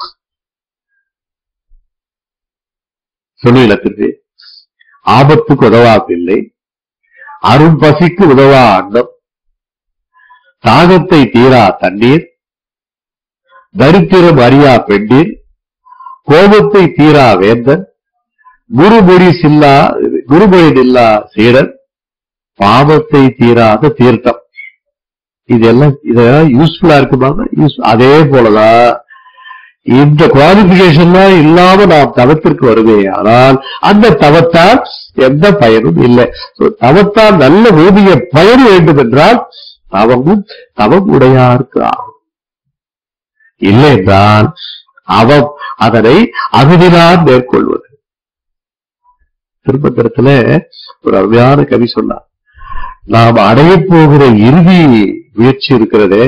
சொல்லு இலக்கிற்கு ஆபத்துக்கு உதவா பிள்ளை அரும் பசிக்கு உதவா அண்டம் தாகத்தை தீரா தண்ணீர் தரித்திரம் அறியா பெண்ணீர் கோபத்தை தீரா வேந்தன் குருமொழி சில்லா குருமொழி நில்லா சீடன் பாவத்தை தீராத தீர்த்தம் இதெல்லாம் இதெல்லாம் யூஸ்ஃபுல்லா இருக்குமா யூஸ் அதே போலதான் இந்த குவாலிபிகேஷன்லாம் இல்லாம நாம் தவத்திற்கு வருவே ஆனால் அந்த தவத்தால் எந்த பயனும் இல்லை So, தவத்தால் நல்ல ஊதிய பயன் வேண்டும் என்றால் தவமும் தவம் உடையாருக்கு ஆகும் இல்லை என்றால் அவம் அதனை அகதிதான் மேற்கொள்வது திருப்பத்திரத்துல ஒரு அருமையான கவி சொன்னார் நாம் அடைய போகிற இறுதி முயற்சி இருக்கிறதே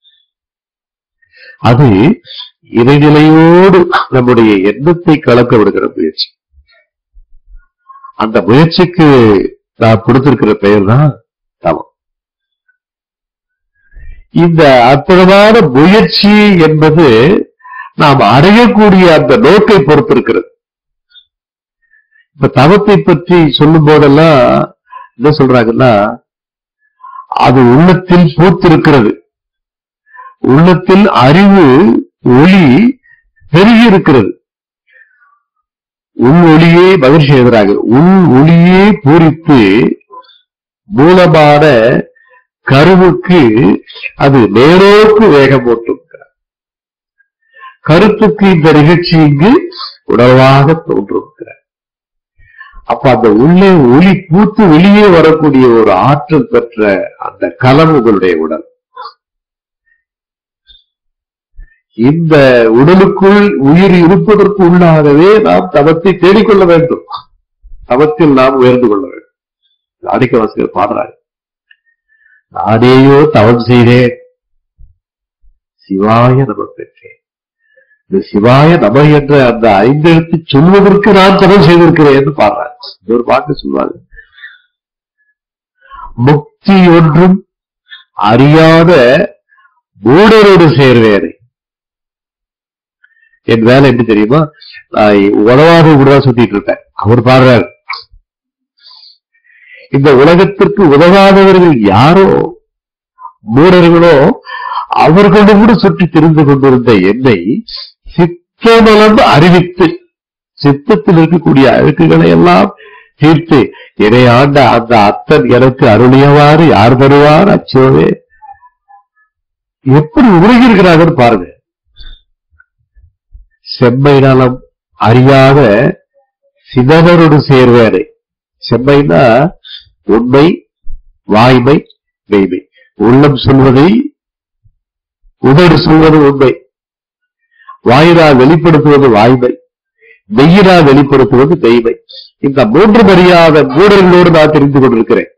அது இறைநிலையோடு நம்முடைய எண்ணத்தை கலக்க விடுகிற முயற்சி அந்த முயற்சிக்கு நான் கொடுத்திருக்கிற பெயர் தான் தவம் இந்த அற்புதமான முயற்சி என்பது நாம் அடையக்கூடிய அந்த நோக்கை பொறுத்திருக்கிறது இப்ப தவத்தை பற்றி சொல்லும் போதெல்லாம் என்ன சொல்றாங்கன்னா அது உள்ளத்தில் பூத்திருக்கிறது உள்ளத்தில் அறிவு ஒளி பெருகி இருக்கிறது உள் ஒளியே மகிழ்ச்சி எழுதுறாங்க உள் ஒளியே பூரித்து மூலமான கருவுக்கு அது நேரோக்கு வேகம் ஓட்டும் கருத்துக்கு இந்த நிகழ்ச்சி இங்கு உணர்வாக தோன்றுகிறார் அப்ப அந்த உள்ளே ஒளி பூத்து வெளியே வரக்கூடிய ஒரு ஆற்றல் பெற்ற அந்த கலம் உங்களுடைய உடல் இந்த உடலுக்குள் உயிர் இருப்பதற்கு உள்ளாகவே நாம் தவத்தை தேடிக்கொள்ள வேண்டும் தவத்தில் நாம் உயர்ந்து கொள்ள வேண்டும் அடிக்க வாசகர் பாடுறாரு நானேயோ தவம் செய்தேன் சிவாய நம பெற்றேன் இந்த சிவாய நம என்ற அந்த ஐந்தெழுத்து சொல்வதற்கு நான் தவம் செய்திருக்கிறேன் என்று பாடுறாரு இந்த ஒரு பாட்டு சொல்வாரு முக்தி ஒன்றும் அறியாத மூடரோடு சேர்வேனை என் வேலை என்ன தெரியுமா நான் உதவாத கூட சுத்திட்டு இருப்பேன் அவர் பாடுறாரு இந்த உலகத்திற்கு உதவாதவர்கள் யாரோ மூடர்களோ அவர்களோடு கூட சுற்றி தெரிந்து கொண்டிருந்த என்னை சித்தமலம் அறிவித்து சித்தத்தில் இருக்கக்கூடிய அழுக்குகளை எல்லாம் தீர்த்து என்னை ஆண்ட அந்த அத்தன் எனக்கு அருளியவாறு யார் தருவார் அச்சோவே எப்படி உருகியிருக்கிறாங்கன்னு பாருங்க செம்மை நலம் அறியாத சிதவரோடு சேர்வேனை செம்மைனா உண்மை வாய்மை மெய்மை உள்ளம் சொல்வதை உதடு சொல்வது உண்மை வாயினால் வெளிப்படுத்துவது வாய்மை மெய்யினால் வெளிப்படுத்துவது மெய்மை இந்த மூன்று மரியாத மூடர்களோடு நான் தெரிந்து கொண்டிருக்கிறேன்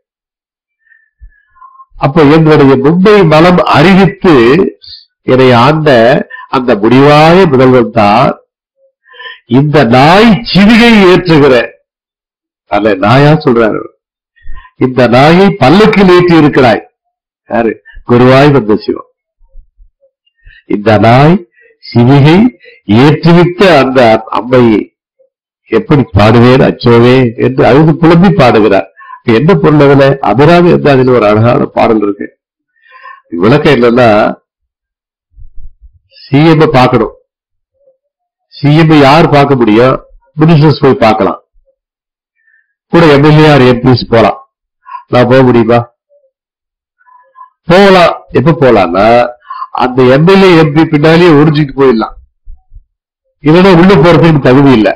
அப்ப என்னுடைய மும்பை மலம் அறிவித்து என்னை ஆண்ட அந்த முடிவாய முதல்வன் தான் இந்த நாய் சிவிகை ஏற்றுகிற அல்ல நாயா சொல்றாரு இந்த நாயை பல்லக்கில் ஏற்றி இருக்கிறாய் யாரு குருவாய் வந்த சிவம் இந்த நாய் சிவிகை ஏற்றுவித்த அந்த அம்மையை எப்படி பாடுவேன் அச்சோவே என்று அழுது புலம்பி பாடுகிறார் என்ன பொருள் அதுல அபிராமி என்ற அதில் ஒரு அழகான பாடல் இருக்கு விளக்கம் என்னன்னா சிஎம் பார்க்கணும் சிஎம் யார் பார்க்க முடியும் மினிஸ்டர்ஸ் போய் பார்க்கலாம் கூட எம்எல்ஏ ஆர் எம்பிஸ் போலாம் நான் போக முடியுமா போகலாம் எப்ப போலாம்னா அந்த எம்எல்ஏ எம்பி பின்னாலேயே உறிஞ்சிட்டு போயிடலாம் இல்லைன்னா உள்ள போறதுக்கு தகுதி இல்லை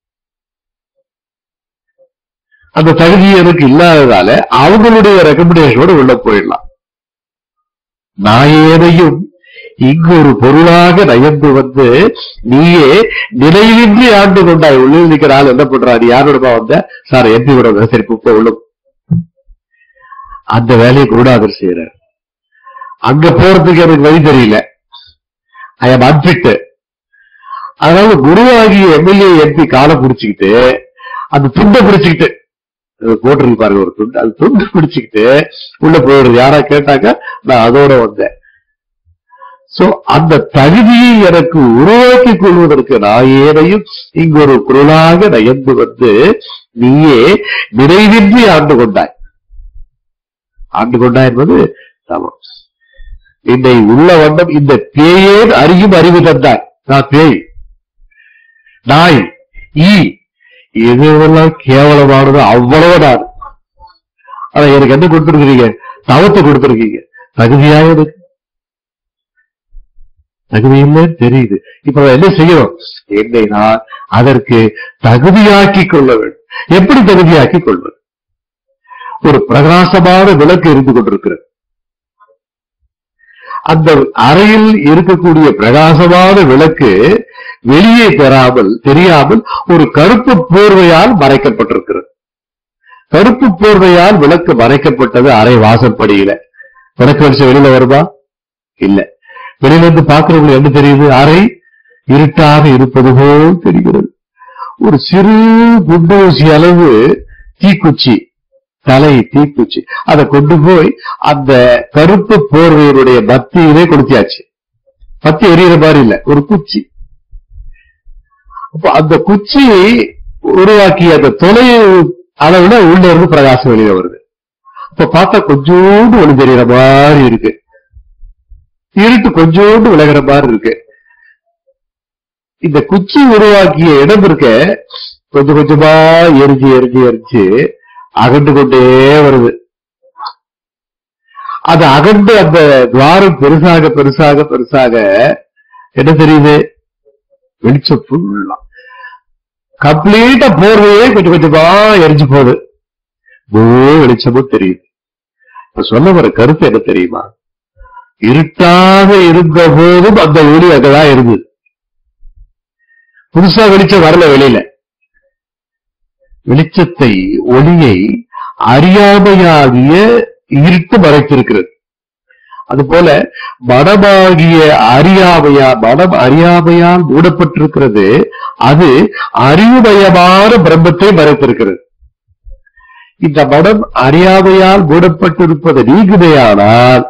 அந்த தகுதி எனக்கு இல்லாததால அவங்களுடைய ரெக்கமெண்டேஷனோட உள்ள போயிடலாம் நாயேனையும் இங்கு ஒரு பொருளாக நயந்து வந்து நீயே நினைவின்றி ஆண்டு கொண்டாய் உள்ளே நிக்கிற ஆள் என்ன பண்றா நீ யாரோடமா வந்த சார் எம்பி விட வந்த. சரி இப்போ உள்ள அந்த வேலையை குருடாதர் செய்யறார் அங்க போறதுக்கு எனக்கு வழி தெரியல ஐ எம் அன்பிட் அதனால குருவாகிய எம்எல்ஏ எம்பி காலை பிடிச்சுக்கிட்டு அந்த துண்டை பிடிச்சுக்கிட்டு அது போட்டிருக்கு பாருங்க ஒரு துண்டு அது துண்டு பிடிச்சுக்கிட்டு உள்ள போயிடுறது யாரா கேட்டாக்க நான் அதோட வந்தேன் சோ அந்த தகுதியை எனக்கு உருவாக்கி கொள்வதற்கு நான் ஏனையும் இங்கு ஒரு குரலாக நயந்து வந்து நீயே நிறைவின்றி ஆண்டு கொண்டாய் ஆண்டு கொண்டாய் என்பது சமம் என்னை உள்ள வண்ணம் இந்த பேயேன் அறியும் அறிவு தந்தாய் நான் பேய் நாய் ஈ எதுவெல்லாம் கேவலமானதோ அவ்வளவு நான் ஆனா எனக்கு என்ன கொடுத்திருக்கிறீங்க தவத்தை கொடுத்திருக்கீங்க தகுதியாக எனக்கு தகுதி இல்லைன்னு தெரியுது இப்ப நான் என்ன செய்யணும் என்னை நான் அதற்கு தகுதியாக்கி கொள்ள வேண்டும் எப்படி தகுதியாக்கி கொள்வது ஒரு பிரகாசமான விளக்கு இருந்து கொண்டிருக்கிறது அந்த அறையில் இருக்கக்கூடிய பிரகாசமான விளக்கு வெளியே பெறாமல் தெரியாமல் ஒரு கருப்பு போர்வையால் மறைக்கப்பட்டிருக்கிறது கருப்பு போர்வையால் விளக்கு மறைக்கப்பட்டது அறை வாசற்படியில விளக்கு வெளிச்சம் வெளியில வருமா இல்ல வெளியில இருந்து பாக்குறவங்களுக்கு என்ன தெரியுது அறை இருட்டாக இருப்பது போல் தெரிகிறது ஒரு சிறு குண்டூசி அளவு தீக்குச்சி தலை தீக்குச்சி அதை கொண்டு போய் அந்த கருப்பு போர்வையினுடைய மத்தியிலே கொடுத்தியாச்சு பத்தி எரியற மாதிரி இல்ல ஒரு குச்சி அப்ப அந்த குச்சியை உருவாக்கிய அந்த தொலை அளவுல உள்ள இருந்து பிரகாசம் வெளியில வருது அப்ப பார்த்தா கொஞ்சோண்டு ஒளி தெரியற மாதிரி இருக்கு இருட்டு கொஞ்சோண்டு விலகிற மாதிரி இருக்கு இந்த குச்சி உருவாக்கிய இடம் இருக்க கொஞ்சம் கொஞ்சமா எரிஞ்சு எரிஞ்சு எரிஞ்சு அகண்டு கொண்டே வருது அது அகண்டு அந்த துவாரம் பெருசாக பெருசாக பெருசாக என்ன தெரியுது வெளிச்சம் ஃபுல்லா கம்ப்ளீட்டா போர்வையே கொஞ்சம் கொஞ்சமா எரிஞ்சு போகுது முழு வெளிச்சமும் தெரியுது இப்ப சொல்ல வர கருத்து என்ன தெரியுமா இருட்டாக இருந்த போதும் அந்த ஒளி அங்கதான் இருந்தது புதுசா வெளிச்சம் வரல வெளியில வெளிச்சத்தை ஒளியை அறியாமையாகிய இருட்டு மறைத்திருக்கிறது அதுபோல மனமாகிய அறியாமையா மனம் அறியாமையால் மூடப்பட்டிருக்கிறது அது அறிவுமயமான பிரம்மத்தை மறைத்திருக்கிறது இந்த மனம் அறியாமையால் மூடப்பட்டிருப்பது நீங்குமையானால்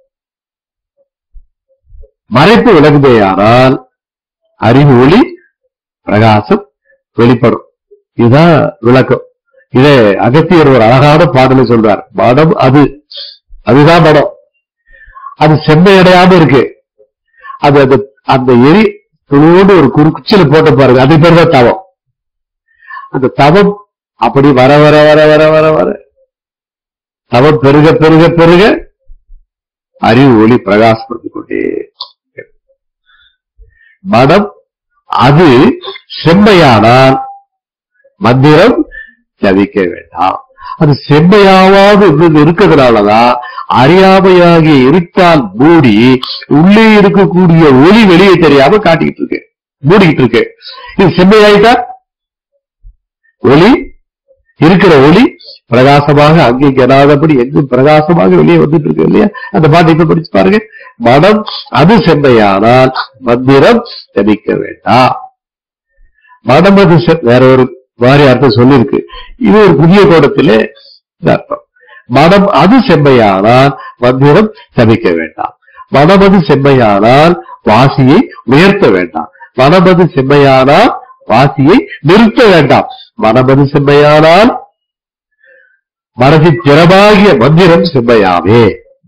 மறைப்பு விலகுமையானால் அறிவு ஒளி பிரகாசம் வெளிப்படும் இதுதான் விளக்கம் இதை அகத்தியர் ஒரு அழகான பாடலை சொல்றார் மனம் அது அதுதான் மனம் அது செம்மையடையாம இருக்கு அது அந்த அந்த எரி துளோடு ஒரு குறுக்குச்சில போட்டு பாருங்க அது பேர் தான் தவம் அந்த தவம் அப்படி வர வர வர வர வர வர தவம் பெருக பெருக பெருக அறிவு ஒளி பிரகாசப்பட்டு கொண்டே இருக்கிறது. மனம் அது செம்மையானால் மந்திரம் ஜபிக்க வேண்டாம் அது செம்மையாவாது இருந்தது இருக்கிறதுனாலதான் அறியாமையாகிய இருட்டால் மூடி உள்ளே இருக்கக்கூடிய ஒளி வெளியே தெரியாம காட்டிக்கிட்டு இருக்கு மூடிக்கிட்டு இருக்கு இது செம்மையாயிட்டா ஒளி இருக்கிற ஒளி பிரகாசமாக அங்கே கெடாதபடி எங்கும் பிரகாசமாக வெளியே வந்துட்டு இருக்கு இல்லையா அந்த பாட்டை இப்ப படிச்சு பாருங்க மனம் அது செம்மையானால் மந்திரம் ஜபிக்க வேண்டாம் மனம் அது செ- வேற ஒரு மாதிரி அர்த்தம் சொல்லியிருக்கு இது ஒரு புதிய கோணத்திலே இந்த அர்த்தம் மனம் அது செம்மையானால் மந்திரம் ஜபிக்க வேண்டாம் மனம் அது செம்மையானால் வாசியை உயர்த்த வேண்டாம் மனம் அது செம்மையானால் வாசியை நிறுத்த வேண்டாம் மனம் அது செம்மையானால் மனதின் திறமாகிய மந்திரம் செம்மையாவே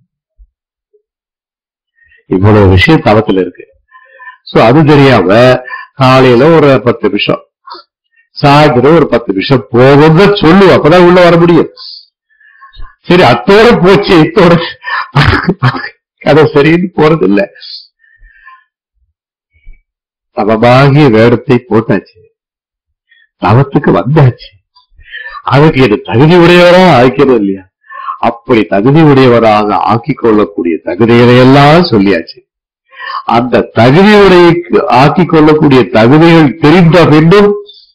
இவ்வளவு விஷயம் தவத்தில் இருக்கு சோ அது தெரியாம காலையில ஒரு பத்து நிமிஷம் சாயந்தரம் ஒரு பத்து நிமிஷம் போகுங்க சொல்லு அப்பதான் உள்ள வர முடியும் சரி அத்தோட போச்சு இத்தோட கதை சரின்னு போறது இல்ல தவமாகிய வேடத்தை போட்டாச்சு தவத்துக்கு வந்தாச்சு அதுக்கு இது தகுதி உடையவரா ஆக்கணும் இல்லையா அப்படி தகுதி உடையவராக ஆக்கிக் கொள்ளக்கூடிய தகுதிகளை எல்லாம் சொல்லியாச்சு அந்த தகுதி உடையக்கு ஆக்கிக் கொள்ளக்கூடிய தகுதிகள் தெரிந்த பின்னும்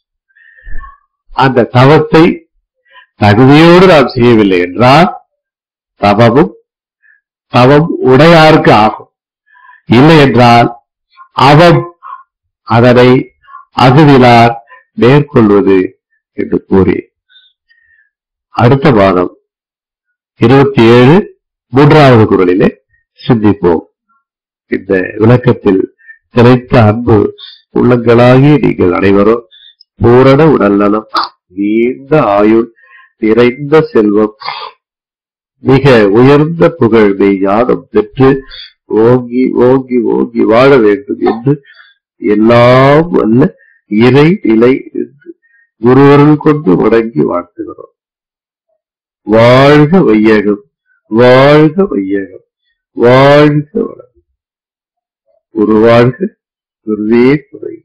அந்த தவத்தை தகுதியோடு நாம் செய்யவில்லை என்றால் தவமும் தவம் உடையாருக்கு ஆகும் இல்லை என்றால் அவம் அதனை அகுதிலார் மேற்கொள்வது என்று கூறி அடுத்த மாதம் இருபத்தி ஏழு மூன்றாவது குரலிலே சிந்திப்போம் இந்த விளக்கத்தில் திரைத்த அன்பு உள்ளங்களாகிய நீங்கள் அனைவரும் பூரண உடல்நலம் நீண்ட ஆயுள் நிறைந்த செல்வம் மிக உயர்ந்த புகழ் மெய்ஞானம் பெற்று ஓங்கி ஓங்கி ஓங்கி வாழ வேண்டும் என்று எல்லாம் வல்ல இறை நிலை என்று குருவருள் கொண்டு வணங்கி வாழ்த்துகிறோம் வாழ்க வையகம் வாழ்க வையகம் வாழ்க வளம் குரு வாழ்க குருவே துறை